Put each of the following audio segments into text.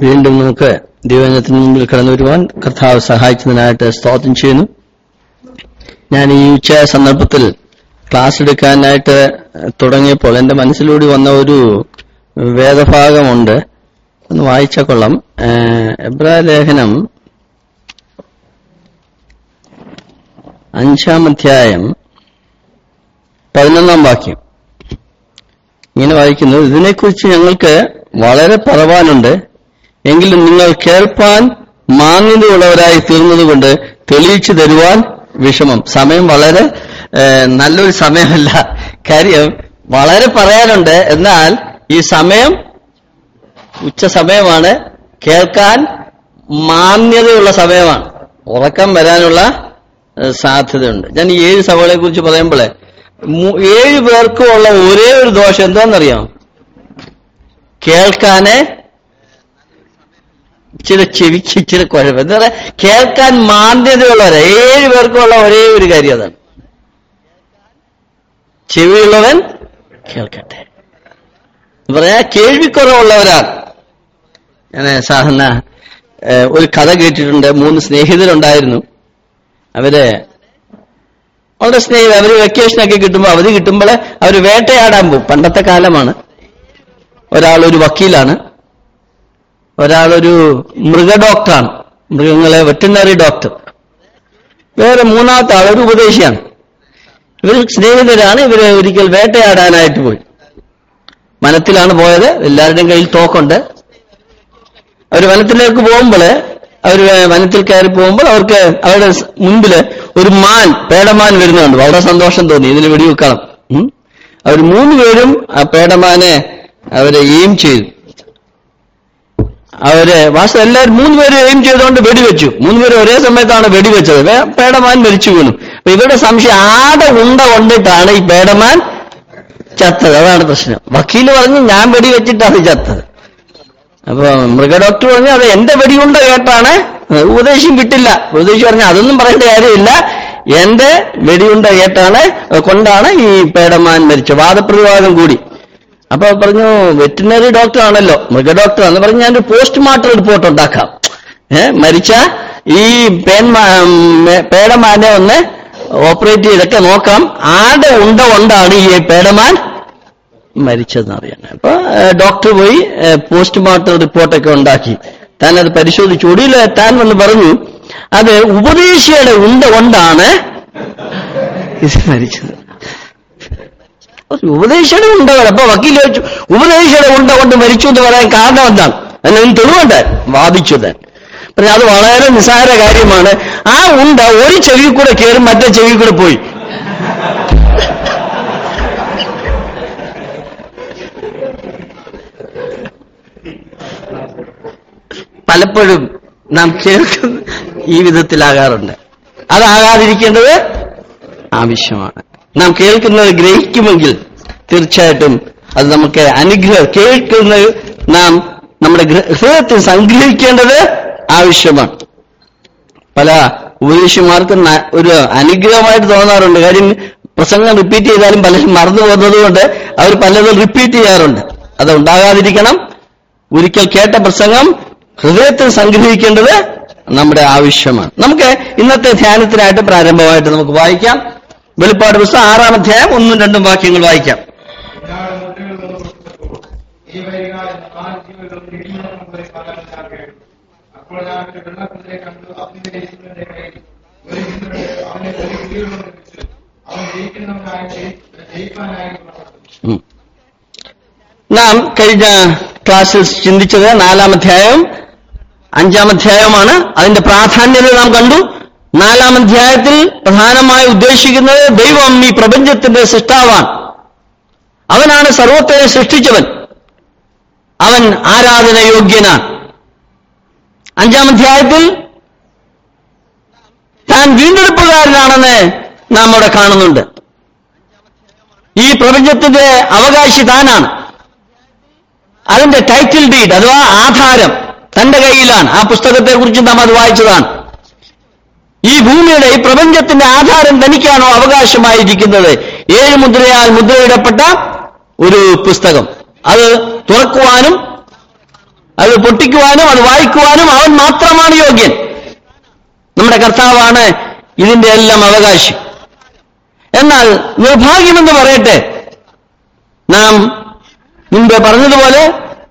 വീണ്ടും നമുക്ക് ദൈവജനത്തിന് മുമ്പിൽ കടന്നു വരുവാൻ കർത്താവ് സഹായിച്ചതിനായിട്ട് സ്തോത്രം ചെയ്യുന്നു ഞാൻ ഈ ഉച്ച സന്ദർഭത്തിൽ ക്ലാസ് എടുക്കാനായിട്ട് തുടങ്ങിയപ്പോൾ എന്റെ മനസ്സിലൂടെ വന്ന ഒരു വേദഭാഗമുണ്ട് ഒന്ന് വായിച്ച കൊള്ളാം ഏഹ് എബ്രാ ലേഖനം അഞ്ചാം അധ്യായം പതിനൊന്നാം വാക്യം ഇങ്ങനെ വായിക്കുന്നു ഇതിനെക്കുറിച്ച് ഞങ്ങൾക്ക് വളരെ പറവാനുണ്ട് എങ്കിലും നിങ്ങൾ കേൾപ്പാൻ മാന്യതയുള്ളവരായി തീർന്നതുകൊണ്ട് തെളിയിച്ചു തരുവാൻ വിഷമം സമയം വളരെ ഏഹ്, നല്ലൊരു സമയമല്ല കാര്യം വളരെ പറയാനുണ്ട് എന്നാൽ ഈ സമയം ഉച്ച സമയമാണ് കേൾക്കാൻ മാന്യതയുള്ള സമയമാണ് ഉറക്കം വരാനുള്ള ഏഹ്, സാധ്യതയുണ്ട് ഞാൻ ഈ ഏഴ് സഭകളെ കുറിച്ച് പറയുമ്പോഴേ മു- ഏഴ് പേർക്കും ഉള്ള ഒരേ ഒരു ദോഷം എന്താണെന്നറിയാം കേൾക്കാന് ഇച്ചിരി ചെവിക്ക് ഇച്ചിരി കുഴപ്പം എന്താ പറയാ കേൾക്കാൻ മാന്യതയുള്ളവരെ ഏഴ് പേർക്കുള്ള ഒരേ ഒരു കാര്യം അതാണ് ചെവിയുള്ളവൻ കേൾക്കട്ടെ എന്ന് പറയാ കേൾവിക്കുറവുള്ളവരാണ് ഞാൻ സാധാരണ ഏഹ്, ഒരു കഥ കേട്ടിട്ടുണ്ട് മൂന്ന് സ്നേഹിതരുണ്ടായിരുന്നു അവര് വളരെ സ്നേഹിതർ അവര് വെക്കേഷനൊക്കെ കിട്ടുമ്പോൾ അവധി കിട്ടുമ്പോൾ അവര് വേട്ടയാടാൻ പോകും പണ്ടത്തെ കാലമാണ് ഒരാൾ ഒരു വക്കീലാണ് ഒരാളൊരു മൃഗ ഡോക്ടറാണ് മൃഗങ്ങളെ വെറ്റിനറി ഡോക്ടർ വേറെ മൂന്നാമത്തെ ആൾ ഒരു ഉപദേശിയാണ് ഇവർ സ്നേഹിതരാണ് ഇവര് ഒരിക്കൽ വേട്ടയാടാനായിട്ട് പോയി വനത്തിലാണ് പോയത് എല്ലാവരുടെയും കയ്യിൽ തോക്കുണ്ട് അവർ വനത്തിലേക്ക് പോകുമ്പോൾ അവർ വനത്തിൽ കയറി പോകുമ്പോൾ അവർക്ക് അവരുടെ സ് മുൻപില് ഒരു മാൻ പേടമാൻ വരുന്നുണ്ട് വളരെ സന്തോഷം തോന്നി ഇതിന് വെടിവെക്കണം ഉം. അവർ മൂന്ന് പേരും ആ പേടമാനെ അവരെ എയിം ചെയ്തു അവര് വാസ്തു എല്ലാവരും മൂന്ന് പേരും എയിം ചെയ്തുകൊണ്ട് വെടിവെച്ചു മൂന്ന് പേരും ഒരേ സമയത്താണ് വെടിവെച്ചത് വേ- പേടമാൻ മരിച്ചു വീണു അപ്പൊ ഇവരുടെ സംശയം ആടെ ഉണ്ട കൊണ്ടിട്ടാണ് ഈ പേടമാൻ ചത്തത് അതാണ് പ്രശ്നം വക്കീല് പറഞ്ഞു ഞാൻ വെടിവെച്ചിട്ടാണ് ചത്തത് അപ്പൊ മൃഗ ഡോക്ടർ പറഞ്ഞു അത് എന്റെ വെടിയുണ്ട കേട്ടാണ് ഉപദേശം കിട്ടില്ല ഉപദേശം പറഞ്ഞു അതൊന്നും പറയേണ്ട കാര്യമില്ല എന്റെ വെടിയുണ്ട കേട്ടാണ് കൊണ്ടാണ് ഈ പേടമാൻ മരിച്ചത് വാദപ്രതിവാദം കൂടി അപ്പൊ പറഞ്ഞു വെറ്റിനറി ഡോക്ടർ ആണല്ലോ മൃഗ ഡോക്ടർ എന്ന് പറഞ്ഞ് ഞാനൊരു പോസ്റ്റ്മോർട്ടം റിപ്പോർട്ട് ഉണ്ടാക്കാം ഏ മരിച്ച ഈ പേൻ പേടമാനെ ഒന്ന് ഓപ്പറേറ്റ് ചെയ്തൊക്കെ നോക്കാം ആടെ ഉണ്ട കൊണ്ടാണ് ഈ പേടമാൻ മരിച്ചതെന്ന് അറിയാൻ അപ്പൊ ഏഹ്, ഡോക്ടർ പോയി ഏഹ്, പോസ്റ്റ്മോർട്ടം റിപ്പോർട്ടൊക്കെ ഉണ്ടാക്കി താൻ അത് പരിശോധിച്ചു ഒടുവിൽ താൻ വന്ന് പറഞ്ഞു അത് ഉപദേശിയുടെ ഉണ്ട കൊണ്ടാണ് ഇത് മരിച്ചത് ഒരു ഉപദേശിയുടെ ഉണ്ട കൊണ്ട് അപ്പൊ വക്കീൽ ചോദിച്ചു ഉപദേശിയുടെ ഉണ്ട കൊണ്ട് മരിച്ചു എന്ന് പറയാൻ കാരണം എന്താണ് എന്നതിന് തെളിവുണ്ട് വാദിച്ചു താൻ പക്ഷെ അത് വളരെ നിസ്സാര കാര്യമാണ് ആ ഉണ്ട ഒരു ചെവി കൂടെ കയറും മറ്റേ ചെവി കൂടെ പോയി പലപ്പോഴും നാം കേൾക്കുന്ന ഈ വിധത്തിലാകാറുണ്ട് അതാകാതിരിക്കേണ്ടത് ആവശ്യമാണ് നാം കേൾക്കുന്നത് ഗ്രഹിക്കുമെങ്കിൽ തീർച്ചയായിട്ടും അത് നമുക്ക് അനുഗ്രഹം കേൾക്കുന്നത് നാം നമ്മുടെ ഗൃ- ഹൃദയത്തിൽ സംഗ്രഹിക്കേണ്ടത് ആവശ്യമാണ് പല ഉപദേശിമാർക്കും ന- ഒരു അനുഗ്രഹമായിട്ട് തോന്നാറുണ്ട് കാര്യം പ്രസംഗം റിപ്പീറ്റ് ചെയ്താലും പലരും മറന്നു പോകുന്നത് കൊണ്ട് അവർ പലതും റിപ്പീറ്റ് ചെയ്യാറുണ്ട് അത് ഉണ്ടാകാതിരിക്കണം ഒരിക്കൽ കേട്ട പ്രസംഗം ഹൃദയത്തിൽ സംഗ്രഹിക്കേണ്ടത് നമ്മുടെ ആവശ്യമാണ് നമുക്ക് ഇന്നത്തെ ധ്യാനത്തിനായിട്ട് പ്രാരംഭമായിട്ട് നമുക്ക് വായിക്കാം വെളിപ്പാട് പുസ്തകം ആറാം അധ്യായം ഒന്നും രണ്ടും വാക്യങ്ങൾ വായിക്കാം ഇയാൾ മുദ്രകൾ തുറക്കപ്പെട്ടു. ഈ വൈകാതെ നാല് ജീവികളും ഇടിമുഴക്കം പോലെ പാരാൻ ഞാൻ കേട്ടു. അപ്പോൾ ഞാൻ ഒരു വെള്ളക്കുതിരയെ കണ്ടു അതിന്റെ യേശുവിന്റെ കയ്യിൽ ഒരു ഇന്ദ്രൻ അവനെ ഒരു കിരീടം ലഭിച്ചു അവൻ ജയിക്കുന്നവനായി ജയി- ജയിക്കാനായി പുറപ്പെട്ടു ഉം. നാം കഴിഞ്ഞ ക്ലാസ്സിൽ ചിന്തിച്ചത് നാലാം അധ്യായം അഞ്ചാം അധ്യായമാണ് അതിന്റെ പ്രാധാന്യത നാം കണ്ടു നാലാം അധ്യായത്തിൽ പ്രധാനമായി ഉദ്ദേശിക്കുന്നത് ദൈവം ഈ പ്രപഞ്ചത്തിന്റെ സൃഷ്ടാവാണ് അവനാണ് സർവത്തെ സൃഷ്ടിച്ചവൻ അവൻ ആരാധനയോഗ്യനാണ് അഞ്ചാം അധ്യായത്തിൽ താൻ വീണ്ടെടുപ്പുകാരനാണെന്ന് നാം അവിടെ കാണുന്നുണ്ട് ഈ പ്രപഞ്ചത്തിന്റെ അവകാശി താനാണ് അതിന്റെ ടൈറ്റിൽ ഡീഡ് അഥവാ ആധാരം തന്റെ കയ്യിലാണ് ആ പുസ്തകത്തെ കുറിച്ച് നാം അത് വായിച്ചതാണ് ഈ ഭൂമിയുടെ ഈ പ്രപഞ്ചത്തിന്റെ ആധാരം തനിക്കാണോ അവകാശമായിരിക്കുന്നത് ഏഴ് മുദ്രയാൽ മുദ്രയിടപ്പെട്ട ഒരു പുസ്തകം അത് തുറക്കുവാനും അത് പൊട്ടിക്കുവാനും അത് വായിക്കുവാനും അവൻ മാത്രമാണ് യോഗ്യൻ നമ്മുടെ കർത്താവാണ് ഇതിന്റെ എല്ലാം അവകാശി എന്നാൽ നിർഭാഗ്യമെന്ന് പറയട്ടെ നാം മുൻപ് പറഞ്ഞതുപോലെ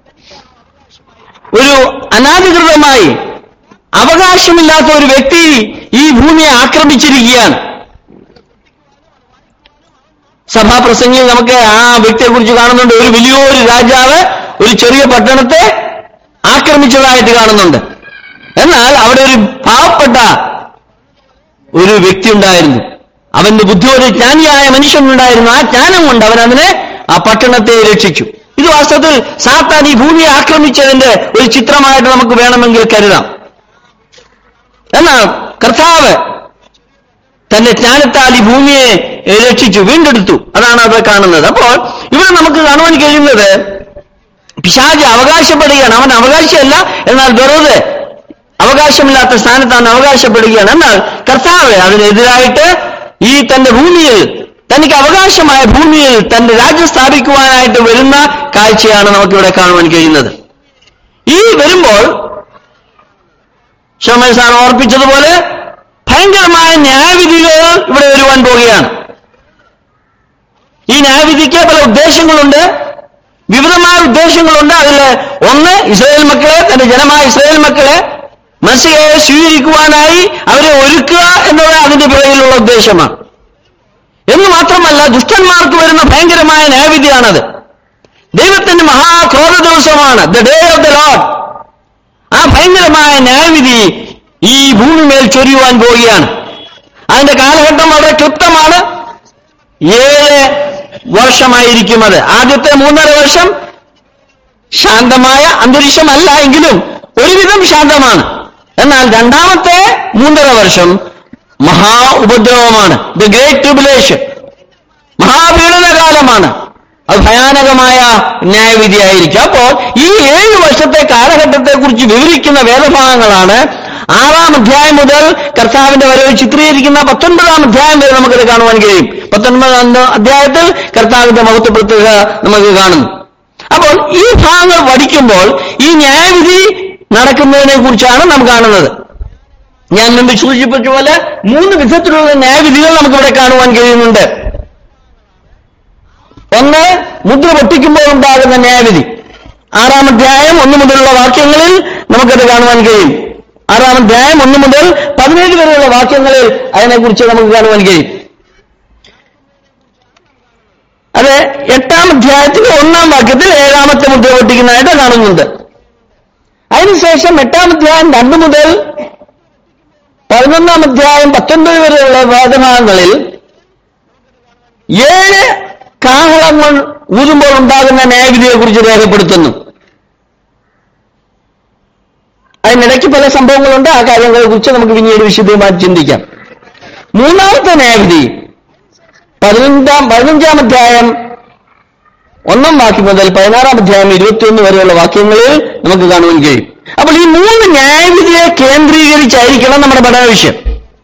ഒരു അനാധികൃതമായി അവകാശമില്ലാത്ത ഒരു വ്യക്തി ഈ ഭൂമിയെ ആക്രമിച്ചിരിക്കുകയാണ് സഭാപ്രസംഗിൽ നമുക്ക് ആ വ്യക്തിയെക്കുറിച്ച് കാണുന്നുണ്ട് ഒരു വലിയൊരു രാജാവ് ഒരു ചെറിയ പട്ടണത്തെ ആക്രമിച്ചതായിട്ട് കാണുന്നുണ്ട് എന്നാൽ അവിടെ ഒരു പാവപ്പെട്ട ഒരു വ്യക്തി ഉണ്ടായിരുന്നു അവന്റെ ബുദ്ധി ഒരു ജ്ഞാനിയായ മനുഷ്യനുണ്ടായിരുന്നു ആ ജ്ഞാനം കൊണ്ട് അവൻ അതിനെ ആ പട്ടണത്തെ രക്ഷിച്ചു ഇത് വാസ്തവത്തിൽ സാത്താൻ ഈ ഭൂമിയെ ആക്രമിച്ചതിന്റെ ഒരു ചിത്രമായിട്ട് നമുക്ക് വേണമെങ്കിൽ കരുതാം എന്നാൽ കർത്താവ് തന്റെ ജ്ഞാനത്താൽ ഈ ഭൂമിയെ രക്ഷിച്ചു വീണ്ടെടുത്തു അതാണ് അത് കാണുന്നത് അപ്പോൾ ഇവിടെ നമുക്ക് കാണുവാൻ കഴിയുന്നത് പിശാജ് അവകാശപ്പെടുകയാണ് അവൻ അവകാശമല്ല എന്നാൽ വെറുതെ അവകാശമില്ലാത്ത സ്ഥാനത്താണ് അവകാശപ്പെടുകയാണ് എന്നാൽ കർത്താവ് അതിനെതിരായിട്ട് ഈ തന്റെ ഭൂമിയിൽ തനിക്ക് അവകാശമായ ഭൂമിയിൽ തന്റെ രാജ്യം സ്ഥാപിക്കുവാനായിട്ട് വരുന്ന കാഴ്ചയാണ് നമുക്കിവിടെ കാണുവാൻ കഴിയുന്നത് ഈ വരുമ്പോൾ ഷമൽ സാർ ഓർപ്പിച്ചതുപോലെ ഭയങ്കരമായ ന്യായവിധികൾ ഇവിടെ വരുവാൻ പോവുകയാണ് ഈ ന്യായവിധിക്ക് പല ഉദ്ദേശങ്ങളുണ്ട് വിവിധമായ ഉദ്ദേശങ്ങളുണ്ട് അതിൽ ഒന്ന് ഇസ്രായേൽ മക്കളെ തന്റെ ജനമായ ഇസ്രായേൽ മക്കളെ മസിയെ സ്വീകരിക്കുവാനായി അവരെ ഒരുക്കുക എന്നത് അതിന്റെ പിറകിലുള്ള ഉദ്ദേശമാണ് എന്ന് മാത്രമല്ല ദുഷ്ടന്മാർക്ക് വരുന്ന ഭയങ്കരമായ ന്യായവിധിയാണത് ദൈവത്തിന്റെ മഹാക്രോധ ദിവസമാണ് the day of the lord ആ ഭയങ്കരമായ ന്യായവിധി ഈ ഭൂമിമേൽ ചൊരിയുവാൻ പോവുകയാണ് അതിന്റെ കാലഘട്ടം വളരെ ക്ലിപ്തമാണ് ഏഴ് വർഷമായിരിക്കും അത് ആദ്യത്തെ മൂന്നര വർഷം ശാന്തമായ അന്തരീക്ഷമല്ല എങ്കിലും ഒരുവിധം ശാന്തമാണ് എന്നാൽ രണ്ടാമത്തെ മൂന്നര വർഷം മഹാ ഉപദ്രവമാണ് ദ ഗ്രേറ്റ് ട്രിബുലേഷൻ മഹാപീഡന കാലമാണ് അത് ഭയാനകമായ ന്യായവിധിയായിരിക്കും അപ്പോൾ ഈ ഏഴ് വർഷത്തെ കാലഘട്ടത്തെ കുറിച്ച് വിവരിക്കുന്ന വേദഭാഗങ്ങളാണ് ആറാം അധ്യായം മുതൽ കർത്താവിന്റെ വരവ് ചിത്രീകരിക്കുന്ന പത്തൊൻപതാം അധ്യായം വരെ നമുക്കത് കാണുവാൻ കഴിയും പത്തൊൻപതാം അധ്യായത്തിൽ കർത്താവിന്റെ മഹത്വപ്പെടുത്തുക നമുക്ക് കാണുന്നു അപ്പോൾ ഈ ഭാഗങ്ങൾ പഠിക്കുമ്പോൾ ഈ ന്യായവിധി നടക്കുന്നതിനെ കുറിച്ചാണ് നാം കാണുന്നത് ഞാൻ മുമ്പ് സൂചിപ്പിച്ച പോലെ മൂന്ന് വിധത്തിലുള്ള ന്യായവിധികൾ നമുക്കിവിടെ കാണുവാൻ കഴിയുന്നുണ്ട് ഒന്ന് മുദ്ര പൊട്ടിക്കുമ്പോൾ ഉണ്ടാകുന്ന ന്യായവിധി ആറാം അധ്യായം ഒന്ന് മുതലുള്ള വാക്യങ്ങളിൽ നമുക്കത് കാണുവാൻ കഴിയും ആറാം അധ്യായം ഒന്ന് മുതൽ പതിനേഴ് വരെയുള്ള വാക്യങ്ങളിൽ അതിനെക്കുറിച്ച് നമുക്ക് കാണുവാൻ കഴിയും അത് എട്ടാം അധ്യായത്തിൽ ഒന്നാം വാക്യത്തിൽ ഏഴാമത്തെ മുദ്ര പൊട്ടിക്കുന്നതായിട്ട് കാണുന്നുണ്ട് അതിനുശേഷം എട്ടാം അധ്യായം രണ്ട് മുതൽ പതിനൊന്നാം അധ്യായം പത്തൊൻപത് വരെയുള്ള വേദഭാഗങ്ങളിൽ ഏഴ് കാഹളങ്ങൾ ഊതുമ്പോൾ ഉണ്ടാകുന്ന ന്യായവിധിയെ കുറിച്ച് രേഖപ്പെടുത്തുന്നു അതിനിടയ്ക്ക് പല സംഭവങ്ങളുണ്ട് ആ കാര്യങ്ങളെ കുറിച്ച് നമുക്ക് പിന്നീട് വിശദമായി ചിന്തിക്കാം മൂന്നാമത്തെ ന്യായവിധി പതിനഞ്ചാം പതിനഞ്ചാം അധ്യായം ഒന്നാം വാക്യം മുതൽ പതിനാറാം അധ്യായം ഇരുപത്തിയൊന്ന് വരെയുള്ള വാക്യങ്ങളിൽ നമുക്ക് കാണുവാൻ കഴിയും അപ്പോൾ ഈ മൂന്ന് ന്യായവിധിയെ കേന്ദ്രീകരിച്ചായിരിക്കണം നമ്മുടെ പഠന വിഷയം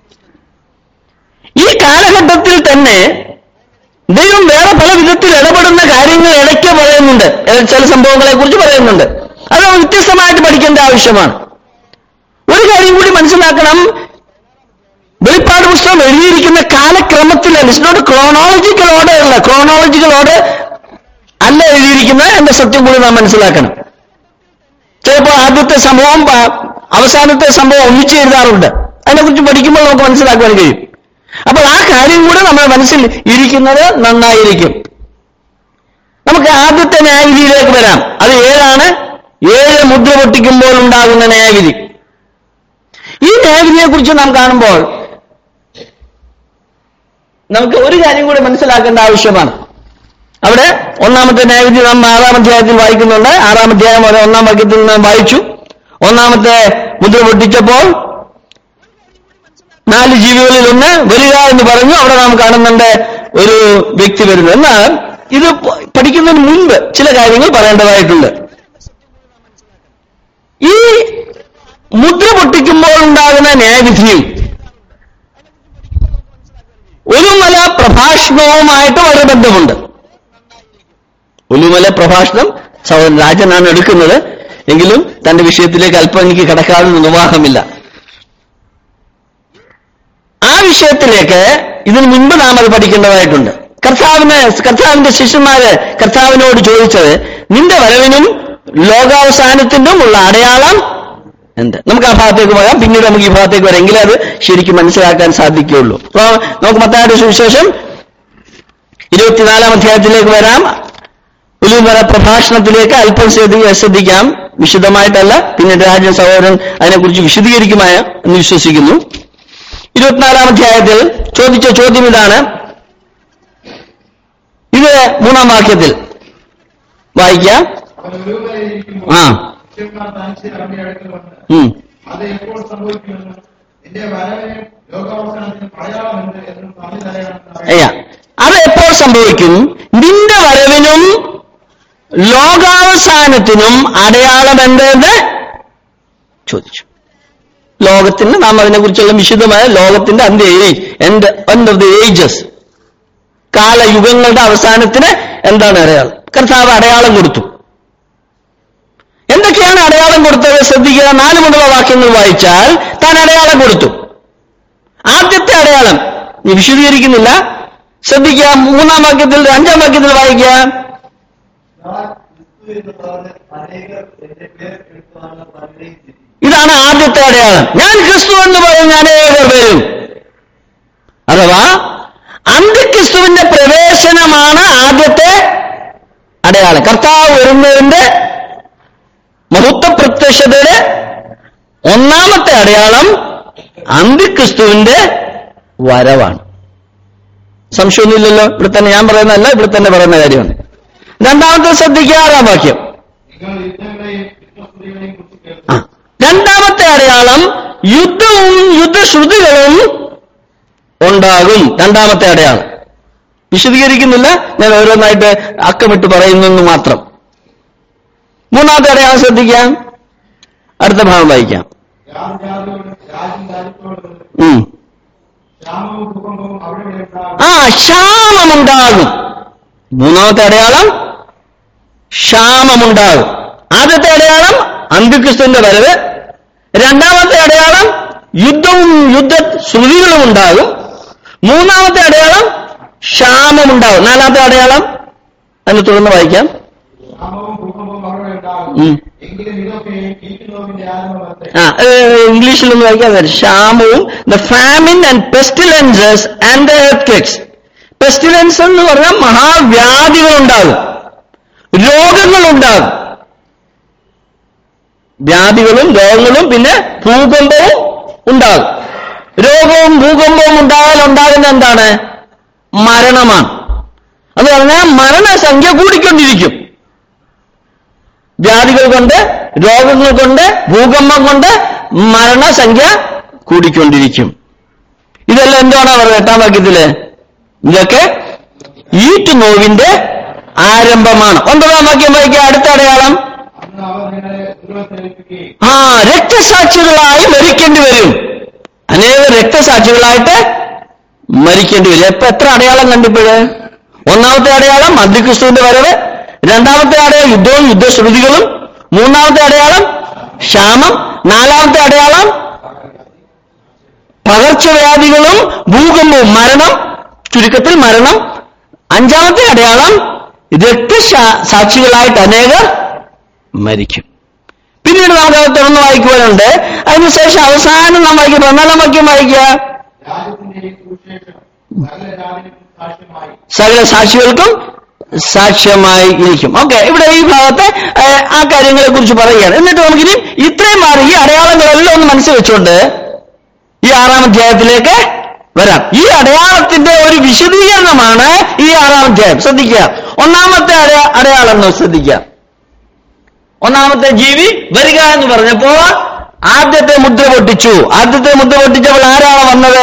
ഈ കാലഘട്ടത്തിൽ തന്നെ ദൈവം വേറെ പല വിധത്തിൽ ഇടപെടുന്ന കാര്യങ്ങൾ ഇടയ്ക്ക് പറയുന്നുണ്ട് ഏഹ് ചില സംഭവങ്ങളെ കുറിച്ച് പറയുന്നുണ്ട് അത് നമ്മൾ വ്യത്യസ്തമായിട്ട് പഠിക്കേണ്ട ആവശ്യമാണ് ഒരു കാര്യം കൂടി മനസ്സിലാക്കണം വെളിപ്പാട് പുസ്തകം എഴുതിയിരിക്കുന്ന കാലക്രമത്തിലല്ല ഇറ്റ്സ് നോട്ട് ക്രോണോളജിക്കൽ ഓർഡർ അല്ല ക്രോണോളജിക്കൽ ഓർഡർ അല്ല എഴുതിയിരിക്കുന്നത് എന്റെ സത്യം കൂടി നാം മനസ്സിലാക്കണം ചിലപ്പോൾ ആദ്യത്തെ സംഭവം പ- അവസാനത്തെ സംഭവം ഒന്നിച്ച് എഴുതാറുണ്ട് അതിനെക്കുറിച്ച് പഠിക്കുമ്പോൾ നമുക്ക് മനസ്സിലാക്കാൻ കഴിയും അപ്പോൾ ആ കാര്യം കൂടെ നമ്മുടെ മനസ്സിൽ ഇരിക്കുന്നത് നന്നായിരിക്കും നമുക്ക് ആദ്യത്തെ ന്യായവിധിയിലേക്ക് വരാം അത് ഏതാണ് ഏഴ് മുദ്ര പൊട്ടിക്കുമ്പോൾ ഉണ്ടാകുന്ന ന്യായവിധി ഈ ന്യായവിധിയെ കുറിച്ച് നാം കാണുമ്പോൾ നമുക്ക് ഒരു കാര്യം കൂടി മനസ്സിലാക്കേണ്ട ആവശ്യമാണ് അവിടെ ഒന്നാമത്തെ ന്യായവിധി നാം ആറാം അധ്യായത്തിൽ വായിക്കുന്നുണ്ട് ആറാം അധ്യായം വരെ ഒന്നാം വാക്യത്തിൽ നാം വായിച്ചു ഒന്നാമത്തെ മുദ്ര പൊട്ടിച്ചപ്പോൾ നാല് ജീവികളിൽ ഒന്ന് വരിക എന്ന് പറഞ്ഞു അവിടെ നാം കാണുന്നുണ്ട് ഒരു വ്യക്തി വരുന്നു എന്നാൽ ഇത് പ- പഠിക്കുന്നതിന് മുൻപ് ചില കാര്യങ്ങൾ പറയേണ്ടതായിട്ടുണ്ട് ഈ മുദ്ര പൊട്ടിക്കുമ്പോൾ ഉണ്ടാകുന്ന ന്യായവിധിയും ഒരുമല പ്രഭാഷണവുമായിട്ട് വളരെ ബന്ധമുണ്ട് ഒലുമല പ്രഭാഷണം സഹോദരൻ രാജനാണ് എടുക്കുന്നത് എങ്കിലും തന്റെ വിഷയത്തിലേക്ക് അല്പം എനിക്ക് കിടക്കാതെ നിർവാഹമില്ല ആ വിഷയത്തിലേക്ക് ഇതിനു മുൻപ് നാം അത് പഠിക്കേണ്ടതായിട്ടുണ്ട് കർത്താവിന് കർത്താവിന്റെ ശിഷ്യന്മാര് കർത്താവിനോട് ചോദിച്ചത് നിന്റെ വരവിനും ലോകാവസാനത്തിനും ഉള്ള അടയാളം എന്ത് നമുക്ക് ആ ഭാഗത്തേക്ക് പോകാം പിന്നീട് നമുക്ക് ഈ ഭാഗത്തേക്ക് വരാം എങ്കിലേ അത് ശരിക്കും മനസ്സിലാക്കാൻ സാധിക്കുകയുള്ളൂ അപ്പൊ നമുക്ക് മത്തായുടെ സുവിശേഷം ഇരുപത്തിനാലാം അധ്യായത്തിലേക്ക് വരാം ഉലുമറ പ്രഭാഷണത്തിലേക്ക് അല്പം ശ്രദ്ധി- ശ്രദ്ധിക്കാം വിശദമായിട്ടല്ല പിന്നീട് രാജൻ സഹോദരൻ അതിനെക്കുറിച്ച് വിശദീകരിക്കുമായ എന്ന് വിശ്വസിക്കുന്നു ഇരുപത്തിനാലാം അധ്യായത്തിൽ ചോദിച്ച ചോദ്യം ഇതാണ് ഇത് മൂന്നാം വാക്യത്തിൽ വായിക്കാം അവൻ ഒരുവരെയിരിക്കുമ്പോൾ ആ ശിഷ്യന്മാർ തനിച്ച് അവന്റെ അടുക്കൽ വന്ന് ഉം അത് എപ്പോൾ സംഭവിക്കുമെന്നും നിന്റെ വരവിന് ലോകാവസാനത്തിന് അടയാളമുണ്ട് എന്നും പറഞ്ഞു തരണമെന്ന് അയ്യ അത് എപ്പോൾ സംഭവിക്കും നിന്റെ വരവിനും ലോകാവസാനത്തിനും അടയാളം എന്തെന്ന് ചോദിച്ചു ലോകത്തിന് നാം അതിനെക്കുറിച്ചുള്ള വിശദമായ ലോകത്തിന്റെ അന്ത്യ age end end of the ages കാലയുഗങ്ങളുടെ അവസാനത്തിന് എന്താണ് അടയാളം കർത്താവ് അടയാളം കൊടുത്തു എന്തൊക്കെയാണ് അടയാളം കൊടുത്തത് ശ്രദ്ധിക്കുക നാല് മുതലുള്ള വാക്യങ്ങൾ വായിച്ചാൽ താൻ അടയാളം കൊടുത്തു ആദ്യത്തെ അടയാളം നീ വിശദീകരിക്കുന്നില്ല ശ്രദ്ധിക്കുക മൂന്നാം വാക്യത്തിൽ അഞ്ചാം വാക്യത്തിൽ വായിക്കുക ഇതാണ് ആദ്യത്തെ അടയാളം ഞാൻ ക്രിസ്തു എന്ന് പറയുന്ന അനേകർ വരും അഥവാ അന്ത്യക്രിസ്തുവിന്റെ പ്രവേശനമാണ് ആദ്യത്തെ അടയാളം കർത്താവ് വരുന്നതിന്റെ മഹത്വ പ്രത്യക്ഷതയുടെ ഒന്നാമത്തെ അടയാളം അന്ത്യക്രിസ്തുവിന്റെ വരവാണ് സംശയമൊന്നുമില്ലല്ലോ ഇവിടെ തന്നെ ഞാൻ പറയുന്നതല്ല ഇവിടെ തന്നെ പറയുന്ന കാര്യമാണ് രണ്ടാമത്തെ ശ്രദ്ധിക്കുക ആറാം വാക്യം നിങ്ങൾ യുദ്ധങ്ങളെയും യുദ്ധസ്തുതികളെയും കുറിച്ച് കേൾക്കും ആ. രണ്ടാമത്തെ അടയാളം യുദ്ധവും യുദ്ധശ്രുതികളും ഉണ്ടാകും രണ്ടാമത്തെ അടയാളം വിശദീകരിക്കുന്നില്ല ഞാൻ ഓരോന്നായിട്ട് അക്കമിട്ട് പറയുന്നെന്ന് മാത്രം മൂന്നാമത്തെ അടയാളം ശ്രദ്ധിക്കാം അടുത്ത ഭാഗം വായിക്കാം ജാതിജാതിയോടും രാജ്യം രാജ്യത്തോടും ഉം. ക്ഷാമവും ഭൂകമ്പവും അവിടെ ഇവിടെ ഉണ്ടാകും ആ ക്ഷാമമുണ്ടാകും മൂന്നാമത്തെ അടയാളം ക്ഷാമമുണ്ടാകും ആദ്യത്തെ അടയാളം അന്ത്യക്രിസ്തുവിന്റെ വരവ് രണ്ടാമത്തെ അടയാളം യുദ്ധവും യുദ്ധ ശ്രുതികളും ഉണ്ടാകും മൂന്നാമത്തെ അടയാളം ക്ഷാമമുണ്ടാകും നാലാമത്തെ അടയാളം അതിന് തുടർന്ന് വായിക്കാം ക്ഷാമവും ഭൂകമ്പവും അവിടെ ഉണ്ടാകും ഉം. എങ്കിലും ഇതൊക്കെയും ഈറ്റുനോവിന്റെ ആരംഭത്തെ ആ ഇംഗ്ലീഷിലൊന്ന് വായിക്കാൻ വരും ക്ഷാമവും the famine and pestilences and the earth pestilence എന്ന് പറഞ്ഞാൽ മഹാവ്യാധികൾ ഉണ്ടാകും രോഗങ്ങൾ ഉണ്ടാകും വ്യാധികളും രോഗങ്ങളും പിന്നെ ഭൂകമ്പവും ഉണ്ടാകും രോഗവും ഭൂകമ്പവും ഉണ്ടായാൽ ഉണ്ടാകുന്ന എന്താണ് മരണമാണ് അത് പറഞ്ഞാൽ മരണസംഖ്യ കൂടിക്കൊണ്ടിരിക്കും വ്യാധികൾ കൊണ്ട് രോഗങ്ങൾ കൊണ്ട് ഭൂകമ്പം കൊണ്ട് മരണസംഖ്യ കൂടിക്കൊണ്ടിരിക്കും ഇതെല്ലാം എന്താണ് പറയുന്നത് എട്ടാം വാക്യത്തില് ഇതൊക്കെ ഈറ്റ് നോവിന്റെ ആരംഭമാണ് ഒൻപതാം വാക്യം വായിക്കുക അടുത്ത അടയാളം അന്ന് അവർ നിങ്ങളെ ദുർവസേൽപ്പിക്കുകയും ആ രക്തസാക്ഷികളായി മരിക്കേണ്ടി വരും അനേക രക്തസാക്ഷികളായിട്ട് മരിക്കേണ്ടി വരും എപ്പൊ എത്ര അടയാളം കണ്ടിപ്പോഴ് ഒന്നാമത്തെ അടയാളം മധ്യക്രിസ്തുവിന്റെ വരവ് രണ്ടാമത്തെ അടയാളം യുദ്ധവും യുദ്ധശ്രുതികളും മൂന്നാമത്തെ അടയാളം ക്ഷാമം നാലാമത്തെ അടയാളം പകർച്ചവ്യാധികളും ഭൂകമ്പവും മരണം ചുരുക്കത്തിൽ മരണം അഞ്ചാമത്തെ അടയാളം രക്തസാ- സാക്ഷികളായിട്ട് അനേകർ മരിക്കും പിന്നീട് നമുക്ക് അത് തുറന്ന് വായിക്കുവാനുണ്ട് അതിനുശേഷം അവസാനം നാം വായിക്കുക പതിനാലാം വാക്യം വായിക്കുക രാജ്യത്തിന്റെയും സുവിശേഷം സകല ജാതിക്കും സാക്ഷ്യമായി സകല സാക്ഷികൾക്കും സാക്ഷ്യമായി ഇരിക്കും ഓക്കെ ഇവിടെ ഈ ഭാഗത്തെ ഏഹ്, ആ കാര്യങ്ങളെ കുറിച്ച് പറയുകയാണ് എന്നിട്ട് നമുക്കിനി ഇത്രയും മാറി ഈ അടയാളങ്ങളെല്ലാം ഒന്ന് മനസ്സിൽ വെച്ചുകൊണ്ട് ഈ ആറാം അധ്യായത്തിലേക്ക് വരാം ഈ അടയാളത്തിന്റെ ഒരു വിശദീകരണമാണ് ഈ ആറാം അധ്യായം ശ്രദ്ധിക്കുക ഒന്നാമത്തെ അടയാ- അടയാളം എന്ന് ശ്രദ്ധിക്കുക ഒന്നാമത്തെ ജീവി വരിക എന്ന് പറഞ്ഞപ്പോ ആദ്യത്തെ മുദ്ര പൊട്ടിച്ചു ആദ്യത്തെ മുദ്ര പൊട്ടിച്ചപ്പോൾ ആരാണ് വന്നത്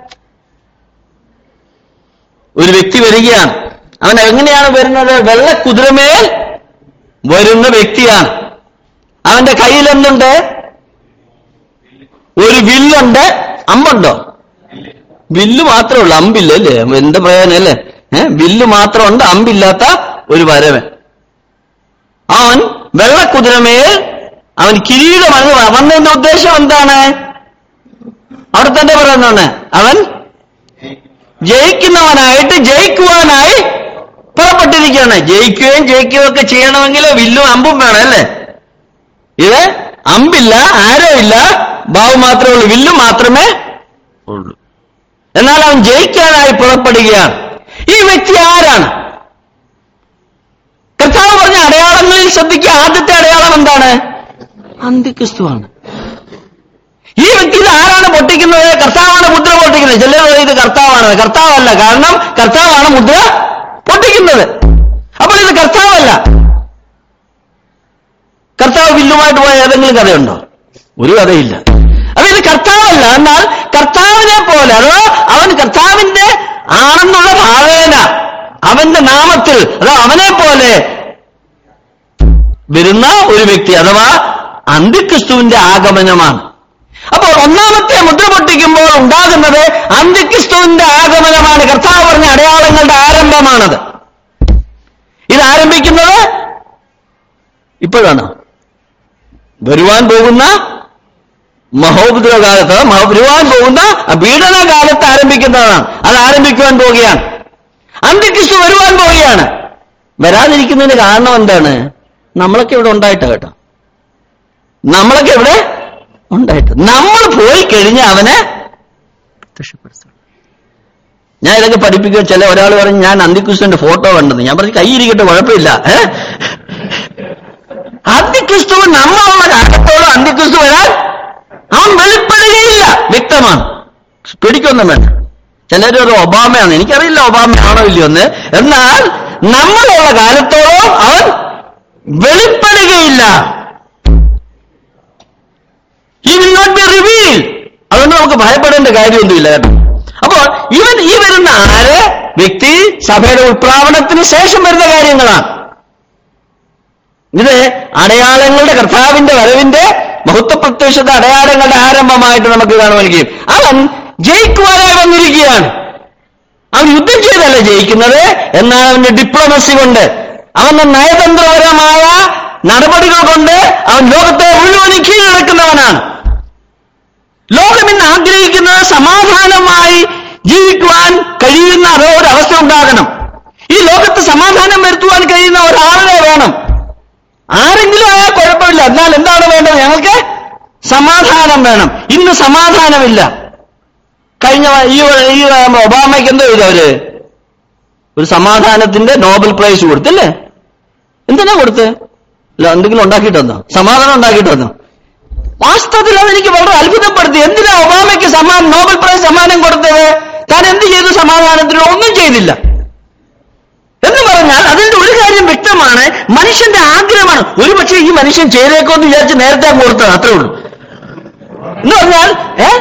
ഒരു വ്യക്തി വരികയാണ് അവൻ എങ്ങനെയാണ് വരുന്നത് വെള്ളക്കുതിരമേൽ വരുന്ന വ്യക്തിയാണ് അവന്റെ കയ്യിൽ എന്തുണ്ട് ഒരു വില്ലുണ്ട് അമ്പുണ്ടോ വില്ല് മാത്രമേ ഉള്ളൂ അമ്പില്ല അല്ലേ എന്താ പ്രയോജനം അല്ലേ ഏഹ് വില്ല് മാത്രമുണ്ട് അമ്പില്ലാത്ത ഒരു വരവൻ അവൻ വെള്ളക്കുതിരമേൽ അവൻ കിരീടമാണ് വന്നതിന്റെ ഉദ്ദേശം എന്താണ് അവിടെ തന്നെ പറയുന്നതാണ് അവൻ ജയിക്കുന്നവനായിട്ട് ജയിക്കുവാനായി പുറപ്പെട്ടിരിക്കുകയാണ് ജയിക്കുകയും ജയിക്കുകയും ഒക്കെ ചെയ്യണമെങ്കിൽ വില്ലും അമ്പും വേണം അല്ലേ ഇത് അമ്പില്ല ആരോ ഇല്ല ബാവ് മാത്രമേ ഉള്ളൂ വില്ലും മാത്രമേ ഉള്ളൂ എന്നാൽ അവൻ ജയിക്കാനായി പുറപ്പെടുകയാണ് ഈ വ്യക്തി ആരാണ് കർത്താവ് പറഞ്ഞ അടയാളങ്ങളിൽ ശ്രദ്ധിക്കുക ആദ്യത്തെ അടയാളം എന്താണ് അന്തിക്രിസ്തുവാണ് ഈ വ്യക്തി ഇത് ആരാണ് പൊട്ടിക്കുന്നത് കർത്താവാണ് മുദ്ര പൊട്ടിക്കുന്നത് ചിലർ പറയും ഇത് കർത്താവാണ് കർത്താവല്ല കാരണം കർത്താവാണ് മുദ്ര പൊട്ടിക്കുന്നത് അപ്പോൾ ഇത് കർത്താവല്ല കർത്താവ് വില്ലുമായിട്ട് പോയ ഏതെങ്കിലും കഥയുണ്ടോ ഒരു കഥയില്ല അപ്പൊ ഇത് കർത്താവല്ല എന്നാൽ കർത്താവിനെ പോലെ അഥവാ അവൻ കർത്താവിന്റെ ആണെന്നുള്ള ഭാവേന അവന്റെ നാമത്തിൽ അഥവാ അവനെ പോലെ വരുന്ന ഒരു വ്യക്തി അഥവാ അന്തിക്രിസ്തുവിന്റെ ആഗമനമാണ് അപ്പോൾ ഒന്നാമത്തെ മുദ്ര പൊട്ടിക്കുമ്പോൾ ഉണ്ടാകുന്നത് അന്തിക്രിസ്തുവിന്റെ ആഗമനമാണ് കർത്താവ് പറഞ്ഞ അടയാളങ്ങളുടെ ആരംഭമാണത് ഇത് ആരംഭിക്കുന്നത് ഇപ്പോഴാണ് വരുവാൻ പോകുന്ന മഹോപദ്രവ കാലത്ത് മഹോ- വരുവാൻ പോകുന്ന ആ പീഡന കാലത്ത് ആരംഭിക്കുന്നതാണ് അത് ആരംഭിക്കുവാൻ പോവുകയാണ് അന്ത്യക്രിസ്തു വരുവാൻ പോവുകയാണ് വരാതിരിക്കുന്നതിന് കാരണം എന്താണ് നമ്മളൊക്കെ ഇവിടെ ഉണ്ടായിട്ട് കേട്ടോ നമ്മളൊക്കെ ഇവിടെ ഉണ്ടായിട്ട് നമ്മൾ പോയി കഴിഞ്ഞ് അവനെ പ്രത്യക്ഷപ്പെടുത്തണം ഞാൻ ഇതൊക്കെ പഠിപ്പിക്കുക ചില ഒരാൾ പറഞ്ഞു ഞാൻ അന്തിക്രിസ്തുവിന്റെ ഫോട്ടോ കണ്ടെന്ന് ഞാൻ പറഞ്ഞു കൈയിരിക്കട്ടെ കുഴപ്പമില്ല ഏ അന്തിക്രിസ്തു നമ്മളുള്ള കാലത്തോളം അന്തിക്രിസ്തു വരാൻ അവൻ വെളിപ്പെടുകയില്ല വ്യക്തമാണ് പിടിക്കൊന്നും വേണ്ട ചിലരൊരു ഒബാമയാണ് എനിക്കറിയില്ല ഒബാമയാണോ ഇല്ലയോ എന്ന് എന്നാൽ നമ്മളുള്ള കാലത്തോളം അവൻ വെളിപ്പെടുകയില്ല ഈ വിൽ നോട്ട് ബി റിവീൽ അതുകൊണ്ട് നമുക്ക് ഭയപ്പെടേണ്ട കാര്യമൊന്നുമില്ല കേട്ടോ അപ്പോൾ ഇവൻ ഈ വരുന്ന ആര് വ്യക്തി സഭയുടെ ഉത്പ്രാവണത്തിന് ശേഷം വരുന്ന കാര്യങ്ങളാണ് ഇത് അടയാളങ്ങളുടെ കർത്താവിന്റെ വരവിന്റെ മഹത്വ പ്രത്യക്ഷത്തെ അടയാളങ്ങളുടെ ആരംഭമായിട്ട് നമുക്ക് കാണുവാൻ കഴിയും അവൻ ജയിക്കുവാനായി വന്നിരിക്കുകയാണ് അവൻ യുദ്ധം ചെയ്തല്ല ജയിക്കുന്നത് എന്നാൽ അവന്റെ ഡിപ്ലോമസി കൊണ്ട് അവന്റെ നയതന്ത്രപരമായ നടപടികൾ കൊണ്ട് അവൻ ലോകത്തെ മുഴുവൻ കീഴടക്കുന്നവനാണ് ലോകം ഇന്ന് ആഗ്രഹിക്കുന്നത് സമാധാനമായി ജീവിക്കുവാൻ കഴിയുന്ന അതോ ഒരു അവസ്ഥ ഉണ്ടാകണം ഈ ലോകത്ത് സമാധാനം വരുത്തുവാൻ കഴിയുന്ന ഒരാളിനെ വേണം ആരെങ്കിലും ആയാൽ കുഴപ്പമില്ല എന്നാൽ എന്താണ് വേണ്ടത് ഞങ്ങൾക്ക് സമാധാനം വേണം ഇന്ന് സമാധാനമില്ല കഴിഞ്ഞ വ- ഈ വ- ഈ വ- ഒബാമയ്ക്ക് എന്തോ ചെയ്തു അവര് ഒരു സമാധാനത്തിന്റെ നോബൽ പ്രൈസ് കൊടുത്തില്ലേ എന്തിനാ കൊടുത്ത് അല്ല എന്തെങ്കിലും ഉണ്ടാക്കിയിട്ട് വന്നോ സമാധാനം ഉണ്ടാക്കിയിട്ട് വന്നോ വാസ്തവത്തിൽ അതെനിക്ക് വളരെ അത്ഭുതപ്പെടുത്തി എന്തിനാ ഒബാമയ്ക്ക് സമ്മാനം നോബൽ പ്രൈസ് സമ്മാനം കൊടുത്തത് താൻ എന്ത് ചെയ്തു സമാധാനത്തിന് ഒന്നും ചെയ്തില്ല എന്ന് പറഞ്ഞാൽ അതിന്റെ ഒരു കാര്യം വ്യക്തമാണ് മനുഷ്യന്റെ ആഗ്രഹമാണ് ഒരു പക്ഷേ ഈ മനുഷ്യൻ ചെയ്തേക്കോ എന്ന് വിചാരിച്ച് നേരത്തെ അങ്ങ് കൊടുത്തത് അത്രേ ഉള്ളൂ എന്ന് പറഞ്ഞാൽ ഏ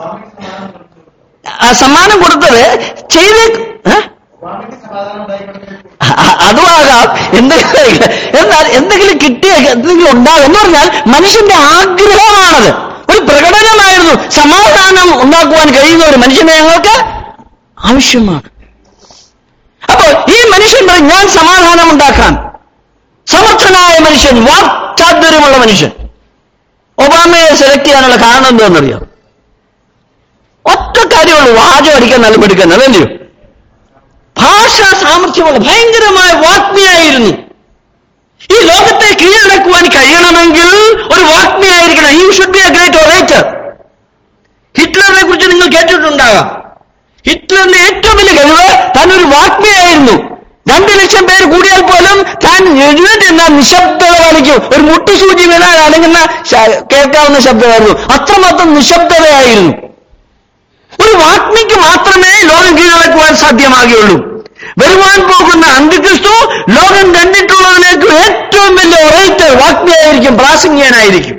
ആ സമ്മാനം കൊടുത്തത് ചെയ്തേ ഏ? ഒബാമയ്ക്ക് സമാധാനം ഉണ്ടായിക്കൊടുത്തത് അ- അതുമാകാം എന്തെങ്കിലും എന്നാൽ എന്തെങ്കിലും കിട്ടിയ എന്തെങ്കിലും ഉണ്ടാകും എന്ന് പറഞ്ഞാൽ മനുഷ്യന്റെ ആഗ്രഹമാണത് ഒരു പ്രകടനമായിരുന്നു സമാധാനം ഉണ്ടാക്കുവാൻ കഴിയുന്ന ഒരു മനുഷ്യനെ ഞങ്ങൾക്ക് ആവശ്യമാണ് അപ്പോൾ ഈ മനുഷ്യൻ പറയും ഞാൻ സമാധാനം ഉണ്ടാക്കാം സമർത്ഥനായ മനുഷ്യൻ വാക്ചാതുര്യമുള്ള മനുഷ്യൻ ഒബാമയെ സെലക്ട് ചെയ്യാനുള്ള കാരണം എന്താണെന്നറിയാം ഒറ്റ കാര്യമുള്ളൂ വാചം അടിക്കാൻ നല്ല എടുക്കാൻ അതല്ലയോ ഭാഷാ സാമർഥ്യമുള്ള ഭയങ്കരമായ വാഗ്മിയായിരുന്നു ഈ ലോകത്തെ കീഴടക്കുവാൻ കഴിയണമെങ്കിൽ ഒരു വാഗ്മിയായിരിക്കണം you should be a great orator ഹിറ്റ്ലറിനെ കുറിച്ച് നിങ്ങൾ കേട്ടിട്ടുണ്ടാകാം ഹിറ്റ്ലറിന്റെ ഏറ്റവും വലിയ കഴിവ് താൻ ഒരു വാഗ്മിയായിരുന്നു രണ്ടു ലക്ഷം പേര് കൂടിയാൽ പോലും താൻ എഴുന്നേറ്റ് എന്നാൽ നിശബ്ദത പാലിക്കും ഒരു മുട്ടുസൂചി വീണാൽ അനങ്ങുന്ന ശ- കേൾക്കാവുന്ന ശബ്ദമായിരുന്നു അത്രമാത്രം നിശബ്ദതയായിരുന്നു ഒരു വാഗ്മിക്ക് മാത്രമേ ലോകം കീഴടക്കുവാൻ സാധ്യമാകുകയുള്ളൂ വരുവാൻ പോകുന്ന അന്തിക്രിസ്തു ലോകം കണ്ടിട്ടുള്ളതിലേക്ക് ഏറ്റവും വലിയ ഒറേറ്റർ വാഗ്മിയായിരിക്കും പ്രാസംഗികനായിരിക്കും